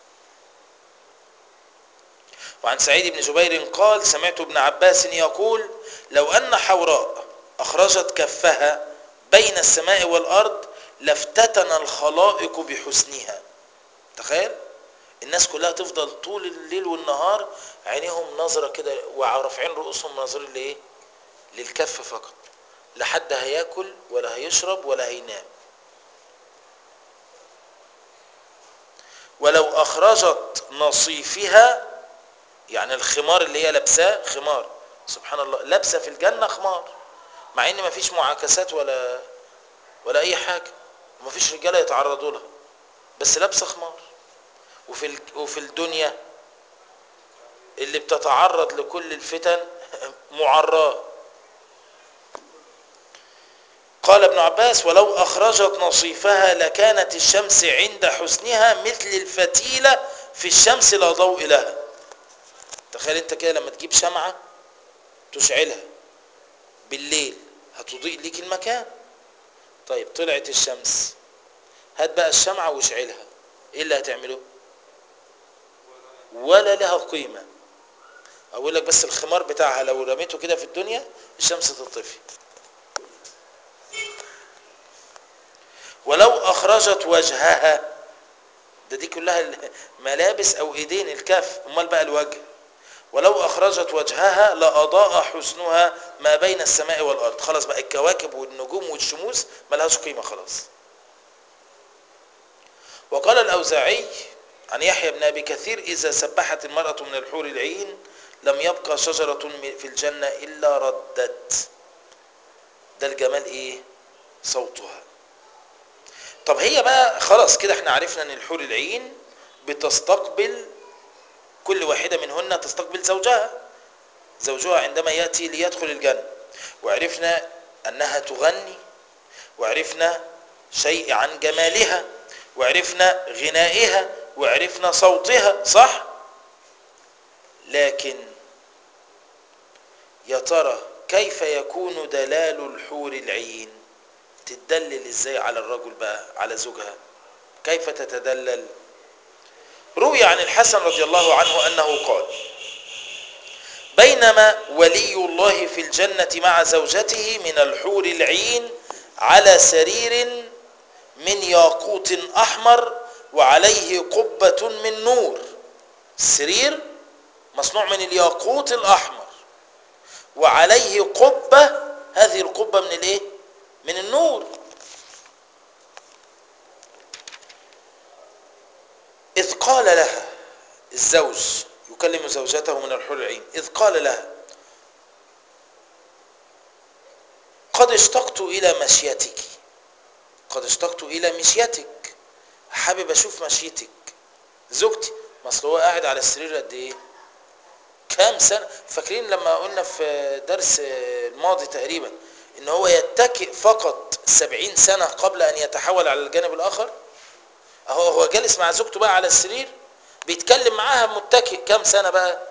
وعن سعيد بن جبير قال سمعت ابن عباس يقول لو أن حوراء أخرجت كفها بين السماء والأرض لافتتن الخلائق بحسنها تخيل الناس كلها تفضل طول الليل والنهار عينيهم نظرة كده ورافعين رؤوسهم ناظرين لايه للكف فقط لا حد هياكل ولا هيشرب ولا هينام ولو أخرجت نصيفها يعني الخمار اللي هي لابساه خمار سبحان الله لابسه في الجنة خمار مع ان مفيش معاكسات ولا ولا اي حاجة ومفيش رجالة يتعرضوا لها بس لابسه خمار وفي ال... وفي الدنيا اللي بتتعرض لكل الفتن معراه قال ابن عباس ولو أخرجت نصيفها لكانت الشمس عند حسنها مثل الفتيلة في الشمس لا ضوء لها تخيل انت كده لما تجيب شمعة تشعلها بالليل هتضيء ليك المكان طيب طلعت الشمس هات بقى الشمعة واشعلها ايه اللي هتعمله ولا لها قيمة اقول لك بس الخمار بتاعها لو رميته كده في الدنيا الشمس تطفي ولو اخرجت وجهها ده دي كلها ملابس او ايدين الكف امال بقى الوجه ولو اخرجت وجهها لاضاء حسنها ما بين السماء والارض خلاص بقى الكواكب والنجوم والشموس ملهاش قيمه خلاص وقال الاوزاعي عن يحيى بن ابي كثير اذا سبحت المراه من الحور العين لم يبقى شجره في الجنه الا ردت ده الجمال ايه صوتها طب هي بقى خلاص كده احنا عرفنا ان الحور العين بتستقبل كل واحدة منهن تستقبل زوجها زوجها عندما يأتي ليدخل الجنة وعرفنا أنها تغني وعرفنا شيء عن جمالها وعرفنا غنائها وعرفنا صوتها صح لكن يا ترى كيف يكون دلال الحور العين تدلل ازاي على الرجل بقى على زوجها كيف تتدلل روي عن الحسن رضي الله عنه انه قال بينما ولي الله في الجنة مع زوجته من الحور العين على سرير من ياقوت أحمر وعليه قبة من نور السرير مصنوع من الياقوت الأحمر وعليه قبة هذه القبة من الايه من النور إذ قال لها الزوج يكلم زوجته من الحور العين إذ قال لها قد اشتقت إلى مشيتك قد اشتقت إلى مشيتك حابب أشوف مشيتك زوجتي ما اصل هو قاعد على السرير قد إيه كام سنة فاكرين لما قلنا في درس الماضي تقريبا إن هو يتكئ فقط سبعين سنة قبل أن يتحول على الجانب الآخر أهو هو جالس مع زوجته بقى على السرير بيتكلم معاها متكئ كام سنة بقى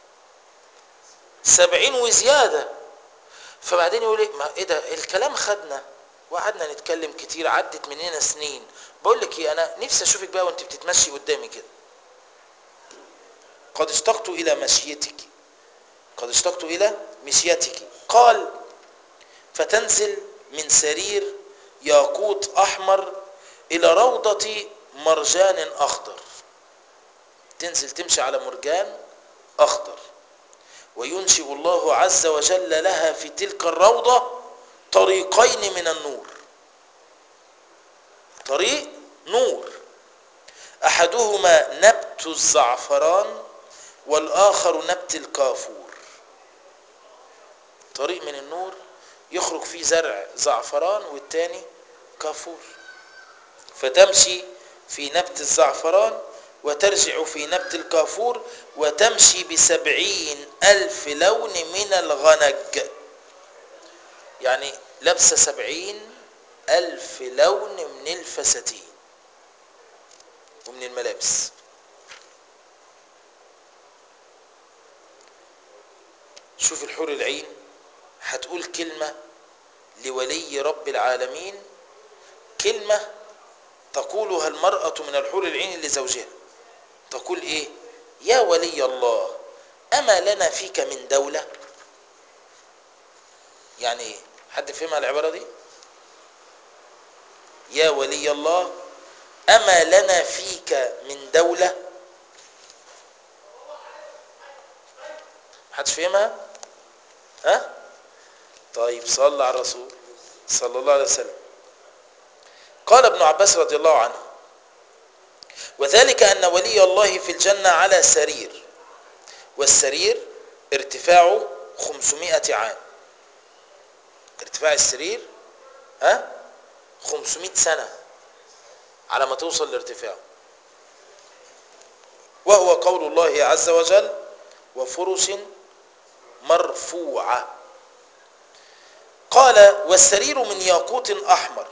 سبعين وزيادة فبعدين يقول ايه ما ايه ده الكلام خدنا وقعدنا نتكلم كتير عدت مننا سنين بقول لك ايه انا نفسي اشوفك بقى وانت بتتمشي قدامي كده قد اشتقت الى مشيتك قد اشتقت الى مشيتك قال فتنزل من سرير ياقوت احمر الى روضة مرجان اخضر تنزل تمشي على مرجان اخضر وينشئ الله عز وجل لها في تلك الروضة طريقين من النور طريق نور احدهما نبت الزعفران والاخر نبت الكافور طريق من النور يخرج فيه زرع زعفران والتاني كافور فتمشي في نبت الزعفران وترجع في نبت الكافور وتمشي بسبعين ألف لون من الغنج يعني لابسة سبعين ألف لون من الفساتين ومن الملابس شوف الحور العين هتقول كلمة لولي رب العالمين كلمة تقولها المرأة من الحور العين لزوجها تقول ايه يا ولي الله اما لنا فيك من دولة يعني ايه حد فهمها العبارة دي يا ولي الله اما لنا فيك من دولة حد فهمها ها طيب صلى على الرسول صلى الله عليه وسلم قال ابن عباس رضي الله عنه وذلك أن ولي الله في الجنة على سرير والسرير ارتفاعه 500 عام ارتفاع السرير ها 500 سنة على ما توصل لارتفاعه وهو قول الله عز وجل وفرش مرفوعة قال والسرير من ياقوت أحمر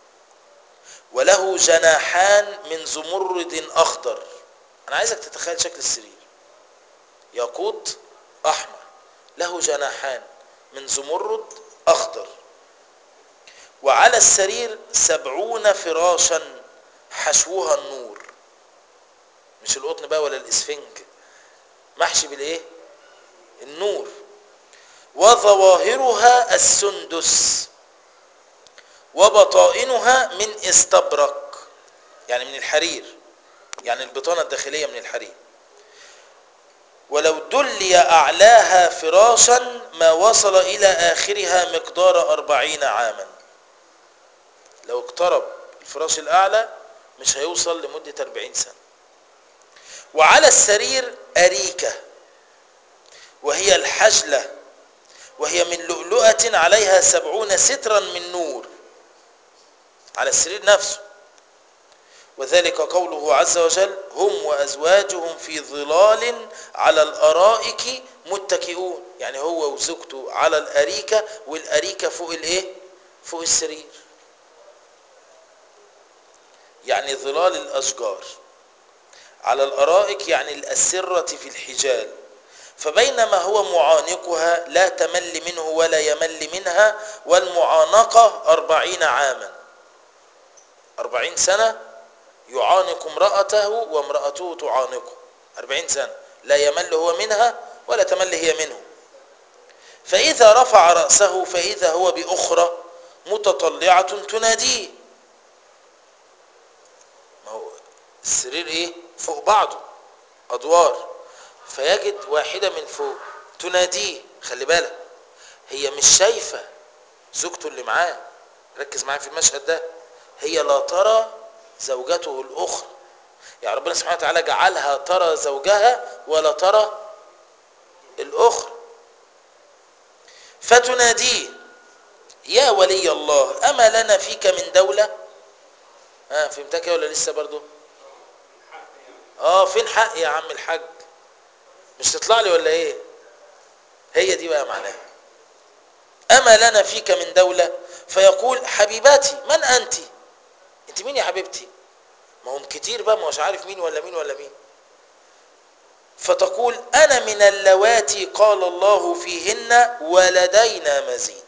وله جناحان من زمرد أخضر أنا عايزك تتخيل شكل السرير ياقوت أحمر له جناحان من زمرد أخضر وعلى السرير سبعون فراشا حشوها النور مش القطن بقى ولا الإسفنج محشي بالإيه النور وظواهرها السندس وبطائنها من استبرق يعني من الحرير يعني البطانة الداخلية من الحرير ولو دلي أعلاها فراشا ما وصل إلى آخرها مقدار أربعين عاما لو اقترب الفراش الأعلى مش هيوصل لمدة أربعين سنة وعلى السرير أريكة وهي الحجلة وهي من لؤلؤة عليها سبعون سترا من نور على السرير نفسه وذلك قوله عز وجل هم وأزواجهم في ظلال على الأرائك متكئون يعني هو وزوجته على الأريكة والأريكة فوق الإيه؟ فوق السرير يعني ظلال الأشجار على الأرائك يعني الأسرة في الحجال فبينما هو معانقها لا تمل منه ولا يمل منها والمعانقة أربعين عاما أربعين سنة يعانق امرأته وامرأته تعانقه أربعين سنة لا يمل هو منها ولا تمل هي منه فإذا رفع رأسه فإذا هو بأخرى متطلعة تناديه ما هو السرير ايه فوق بعضه أدوار فيجد واحدة من فوق تناديه خلي بالك هي مش شايفة زوجته اللي معاه ركز معايا في المشهد ده هي لا ترى زوجته الأخرى يعني ربنا سبحانه وتعالى جعلها ترى زوجها ولا ترى الأخرى فتناديه يا ولي الله أما لنا فيك من دولة ها فهمتك ولا لسه برضو اه فين حق يا عم الحاج مش تطلع لي ولا ايه هي دي بقى معناها أما لنا فيك من دولة فيقول حبيباتي من أنت أنت مين يا حبيبتي ما هم كتير بقى مش عارف مين ولا مين ولا مين فتقول أنا من اللواتي قال الله فيهن ولدينا مزيد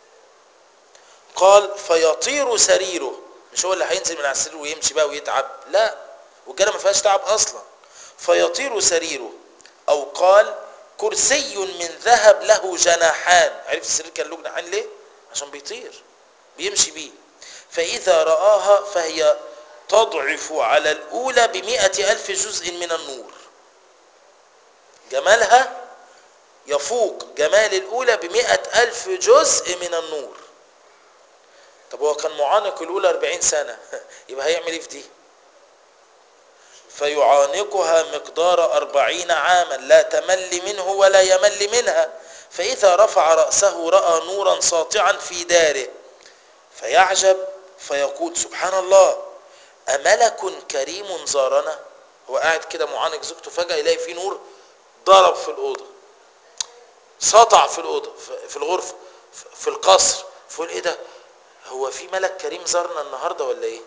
قال فيطير سريره مش هو اللي هينزل من على السرير ويمشي بقى ويتعب لا والجنة ما فيهاش تعب أصلا فيطير سريره أو قال كرسي من ذهب له جناحان عرفت السرير كان له جناحان ليه عشان بيطير بيمشي بيه فإذا رآها فهي تضعف على الأولى بمئة ألف جزء من النور جمالها يفوق جمال الأولى بمئة ألف جزء من النور طب هو كان معانق الأولى أربعين سنة يبقى هيعمل ايه في دي فيعانقها مقدار أربعين عاما لا تمل منه ولا يمل منها فإذا رفع رأسه رأى نورا ساطعا في داره فيعجب فيقول سبحان الله أملك كريم زارنا هو قاعد كده معانق زوجته فجأة يلاقي فيه نور ضرب في الأوضة سطع في الأوضة في الغرفة في القصر فقول إيه ده هو في ملك كريم زارنا النهاردة ولا إيه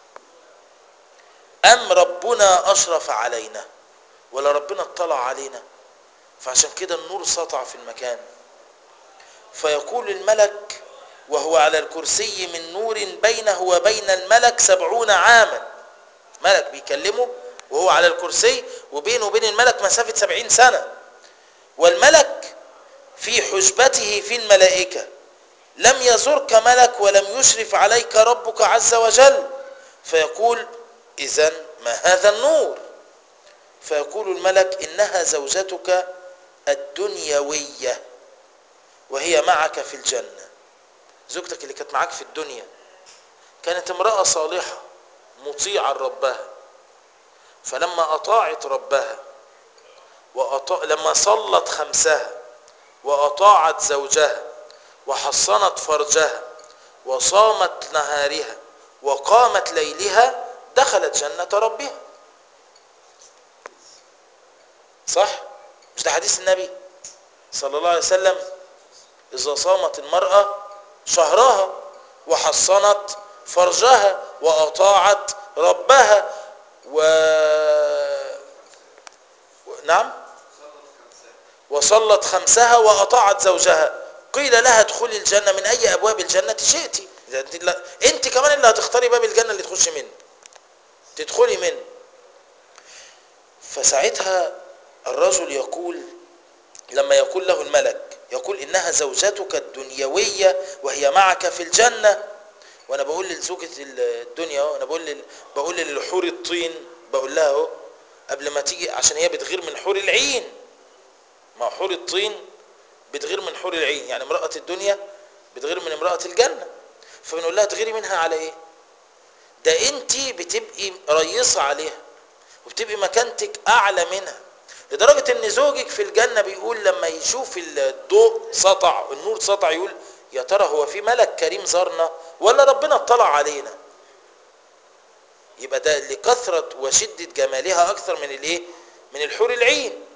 أم ربنا أشرف علينا ولا ربنا اطلع علينا فعشان كده النور سطع في المكان فيقول الملك وهو على الكرسي من نور بينه وبين الملك سبعون عاما ملك بيكلمه وهو على الكرسي وبينه وبين الملك مسافة سبعين سنة والملك في حجبته في الملائكة لم يزرك ملك ولم يشرف عليك ربك عز وجل فيقول إذا ما هذا النور فيقول الملك إنها زوجتك الدنيوية وهي معك في الجنة زوجتك اللي كانت معاك في الدنيا كانت امرأة صالحة مطيعة ربها فلما أطاعت ربها وأطاع لما صلت خمسها وأطاعت زوجها وحصنت فرجها وصامت نهارها وقامت ليلها دخلت جنة ربها صح؟ مش ده حديث النبي صلى الله عليه وسلم إذا صامت المرأة شهرها وحصنت فرجها وأطاعت ربها و... نعم وصلت خمسها وأطاعت زوجها قيل لها ادخلي الجنة من أي أبواب الجنة شئتي أنت كمان اللي هتختاري باب الجنة اللي تخشي منه تدخلي منه فساعتها الرجل يقول لما يقول له الملك يقول إنها زوجتك الدنيوية وهي معك في الجنة وأنا بقول لزوجة الدنيا وأنا بقول لل... بقول للحور الطين بقول لها اهو قبل ما تيجي عشان هي بتغير من حور العين ما حور الطين بتغير من حور العين يعني امرأة الدنيا بتغير من امرأة الجنة فبنقول لها تغيري منها على ايه ده انت بتبقي ريصة عليها وبتبقي مكانتك اعلى منها لدرجة ان زوجك في الجنة بيقول لما يشوف الضوء سطع النور سطع يقول يا ترى هو في ملك كريم زارنا ولا ربنا اطلع علينا يبقى ده لكثرة وشدة جمالها اكثر من الايه من الحور العين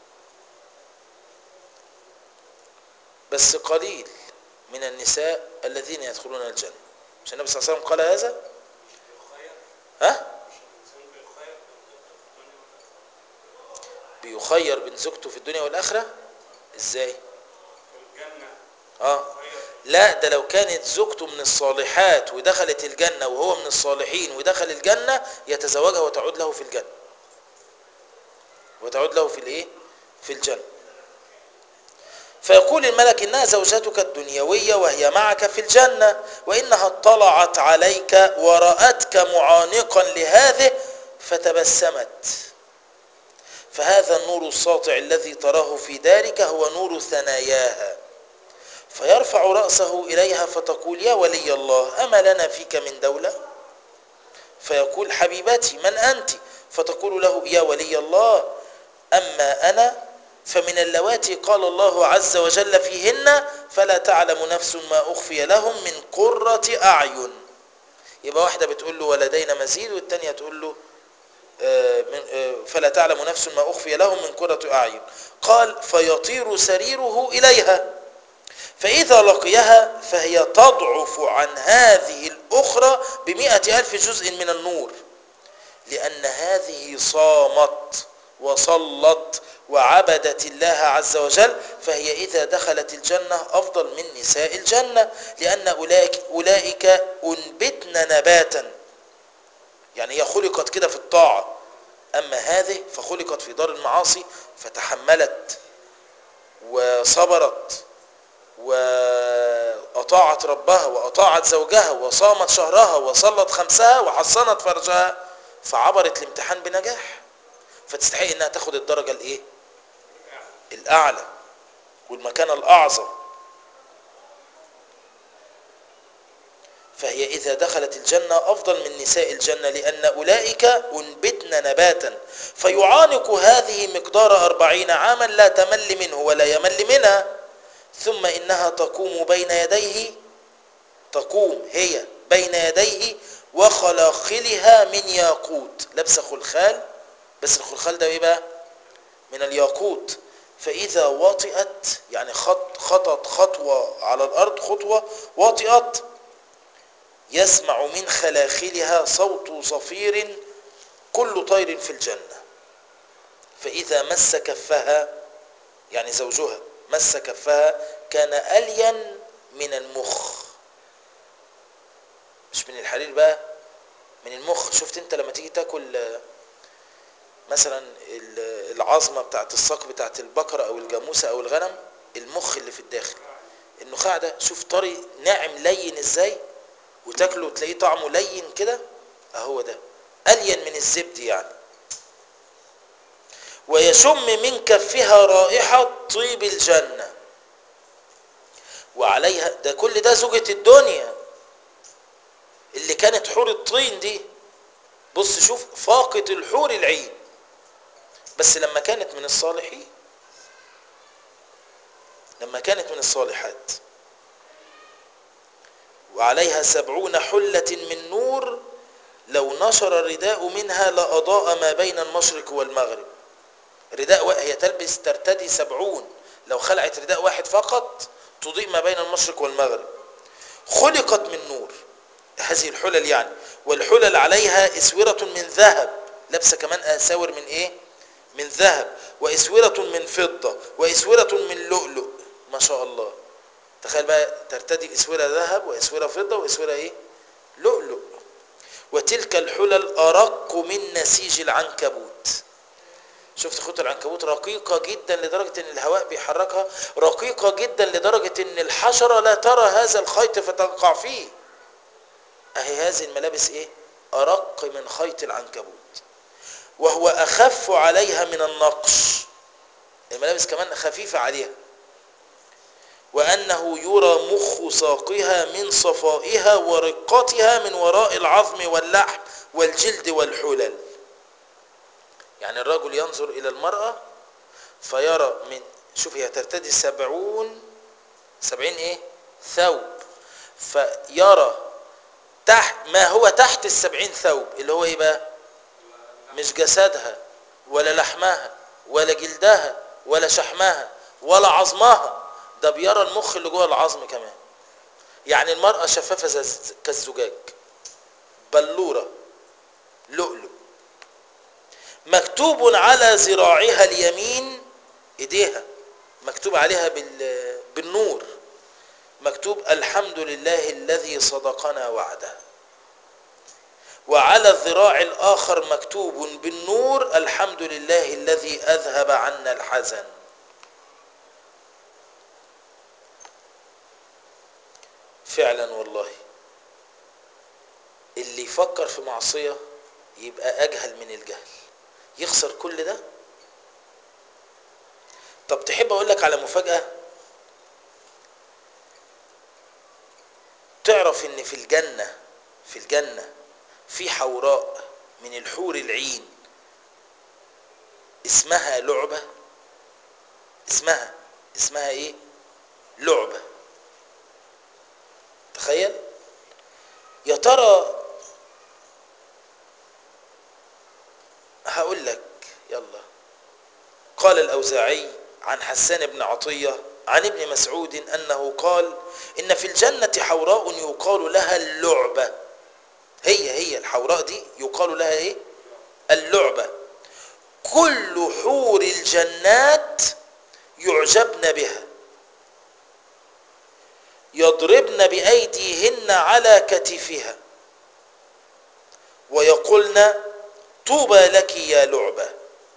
بس قليل من النساء الذين يدخلون الجنة مش النبي صلى الله عليه وسلم قال هذا ها مخير بين زوجته في الدنيا والآخرة ازاي في الجنة اه خير لا ده لو كانت زوجته من الصالحات ودخلت الجنة وهو من الصالحين ودخل الجنة يتزوجها وتعود له في الجنة وتعود له في الايه في الجنة فيقول الملك إنها زوجتك الدنيوية وهي معك في الجنة وإنها اطلعت عليك ورأتك معانقا لهذه فتبسمت فهذا النور الساطع الذي تراه في دارك هو نور ثناياها فيرفع رأسه إليها فتقول يا ولي الله أما لنا فيك من دولة فيقول حبيبتي من أنت فتقول له يا ولي الله أما أنا فمن اللواتي قال الله عز وجل فيهن فلا تعلم نفس ما أخفي لهم من قرة أعين يبقى واحدة بتقول له ولدينا مزيد والتانية تقول له آه، من- آه، فلا تعلم نفس ما أخفي لهم من قرة أعين قال فيطير سريره إليها فإذا لقيها فهي تضعف عن هذه الأخرى بمئة ألف جزء من النور لأن هذه صامت وصلت وعبدت الله عز وجل فهي إذا دخلت الجنة أفضل من نساء الجنة لأن أولئك, أولئك أنبتن نباتا يعني هي خلقت كده في الطاعة أما هذه فخلقت في دار المعاصي فتحملت وصبرت وأطاعت ربها وأطاعت زوجها وصامت شهرها وصلت خمسها وحصنت فرجها فعبرت الامتحان بنجاح فتستحق انها تاخد الدرجة الايه الاعلى والمكانة الاعظم فهي اذا دخلت الجنة افضل من نساء الجنة لان اولئك انبتن نباتا فيعانق هذه مقدار اربعين عاما لا تمل منه ولا يمل منها ثم انها تقوم بين يديه تقوم هي بين يديه وخلاخلها من ياقوت لابسه خلخال بس الخلخال ده ايه بقى من الياقوت فاذا وطئت يعني خط خطت خطوه على الارض خطوه وطئت يسمع من خلاخلها صوت صفير كل طير في الجنه فاذا مس كفها يعني زوجها مس كفها كان الين من المخ مش من الحرير بقى من المخ شفت انت لما تيجي تاكل آه، مثلا ال- العظمه بتاعت الساق بتاعت البقره او الجاموسه او الغنم المخ اللي في الداخل النخاع ده شوف طري ناعم لين ازاي وتاكله وتلاقيه طعمه لين كده اهو ده الين من الزبد يعني ويشم من كفها رائحه طيب الجنه وعليها ده كل ده زوجة الدنيا اللي كانت حور الطين دي بص شوف فاقت الحور العين بس لما كانت من الصالحين لما كانت من الصالحات وعليها سبعون حلة من نور لو نشر الرداء منها لأضاء ما بين المشرق والمغرب رداء وا- هي تلبس ترتدي سبعون لو خلعت رداء واحد فقط تضيء ما بين المشرق والمغرب خلقت من نور هذه الحلل يعني والحلل عليها اسورة من ذهب لابسه كمان اساور من ايه من ذهب واسورة من فضة واسورة من لؤلؤ ما شاء الله تخيل بقى ترتدي اسورة ذهب واسورة فضة واسورة ايه لؤلؤ وتلك الحلل ارق من نسيج العنكبوت شفت خيوط العنكبوت رقيقة جدا لدرجة ان الهواء بيحركها رقيقة جدا لدرجة ان الحشرة لا ترى هذا الخيط فتقع فيه اهي هذه الملابس ايه ارق من خيط العنكبوت وهو اخف عليها من النقش الملابس كمان خفيفة عليها وأنه يرى مخ ساقها من صفائها ورقتها من وراء العظم واللحم والجلد والحلل يعني الرجل ينظر إلى المرأة فيرى من شوف هي ترتدي سبعون سبعين ايه ثوب فيرى تحت ما هو تحت السبعين ثوب اللي هو ايه بقى مش جسدها ولا لحمها ولا جلدها ولا شحمها ولا عظمها ده بيرى المخ اللي جوه العظم كمان يعني المرأة شفافة زي- كالزجاج بلورة لؤلؤ مكتوب على ذراعها اليمين ايديها مكتوب عليها بال... بالنور مكتوب الحمد لله الذي صدقنا وعده وعلى الذراع الآخر مكتوب بالنور الحمد لله الذي أذهب عنا الحزن فعلا والله اللي يفكر في معصية يبقى أجهل من الجهل يخسر كل ده طب تحب أقول لك على مفاجأة تعرف إن في الجنة في الجنة في حوراء من الحور العين اسمها لعبة اسمها اسمها ايه لعبة تخيل يا ترى هقول لك يلا قال الأوزاعي عن حسان بن عطية عن ابن مسعود أنه قال إن في الجنة حوراء يقال لها اللعبة هي هي الحوراء دي يقال لها ايه اللعبة كل حور الجنات يعجبن بها يضربن بأيديهن على كتفها ويقولن طوبى لك يا لعبة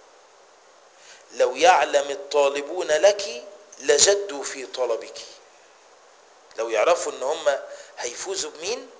لو يعلم الطالبون لك لجدوا في طلبك لو يعرفوا ان هم هيفوزوا بمين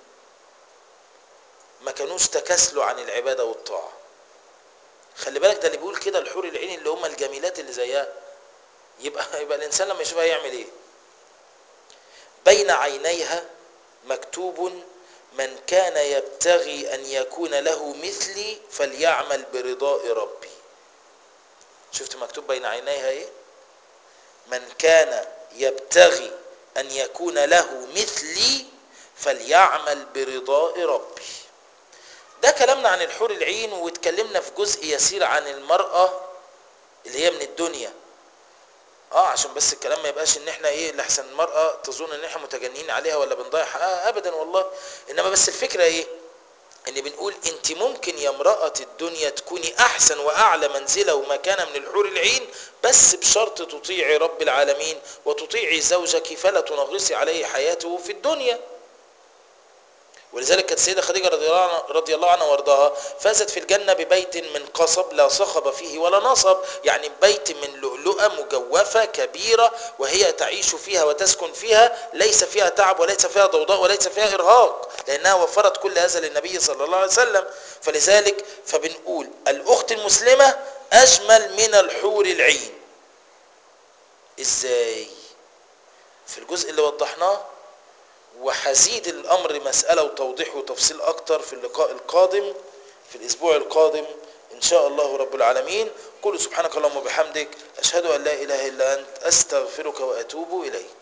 ما كانوش تكاسلوا عن العبادة والطاعة خلي بالك ده اللي بيقول كده الحور العين اللي هم الجميلات اللي زيها يبقى يبقى الانسان لما يشوفها يعمل ايه بين عينيها مكتوب من كان يبتغي ان يكون له مثلي فليعمل برضاء ربي شفت مكتوب بين عينيها ايه من كان يبتغي ان يكون له مثلي فليعمل برضاء ربي ده كلامنا عن الحور العين واتكلمنا في جزء يسير عن المرأة اللي هي من الدنيا اه عشان بس الكلام ما يبقاش ان احنا ايه لحسن المرأة تظن ان احنا متجنين عليها ولا بنضيع حقها ابدا والله انما بس الفكرة ايه ان بنقول انت ممكن يا امرأة الدنيا تكوني احسن واعلى منزلة ومكانة من الحور العين بس بشرط تطيعي رب العالمين وتطيعي زوجك فلا تنغصي عليه حياته في الدنيا ولذلك كانت السيدة خديجة رضي الله عنها, رضي الله عنها وارضاها فازت في الجنة ببيت من قصب لا صخب فيه ولا نصب يعني بيت من لؤلؤة مجوفة كبيرة وهي تعيش فيها وتسكن فيها ليس فيها تعب وليس فيها ضوضاء وليس فيها إرهاق لأنها وفرت كل هذا للنبي صلى الله عليه وسلم فلذلك فبنقول الأخت المسلمة أجمل من الحور العين إزاي في الجزء اللي وضحناه وحزيد الأمر مسألة وتوضيح وتفصيل أكتر في اللقاء القادم في الأسبوع القادم إن شاء الله رب العالمين قل سبحانك اللهم وبحمدك أشهد أن لا إله إلا أنت أستغفرك وأتوب إليك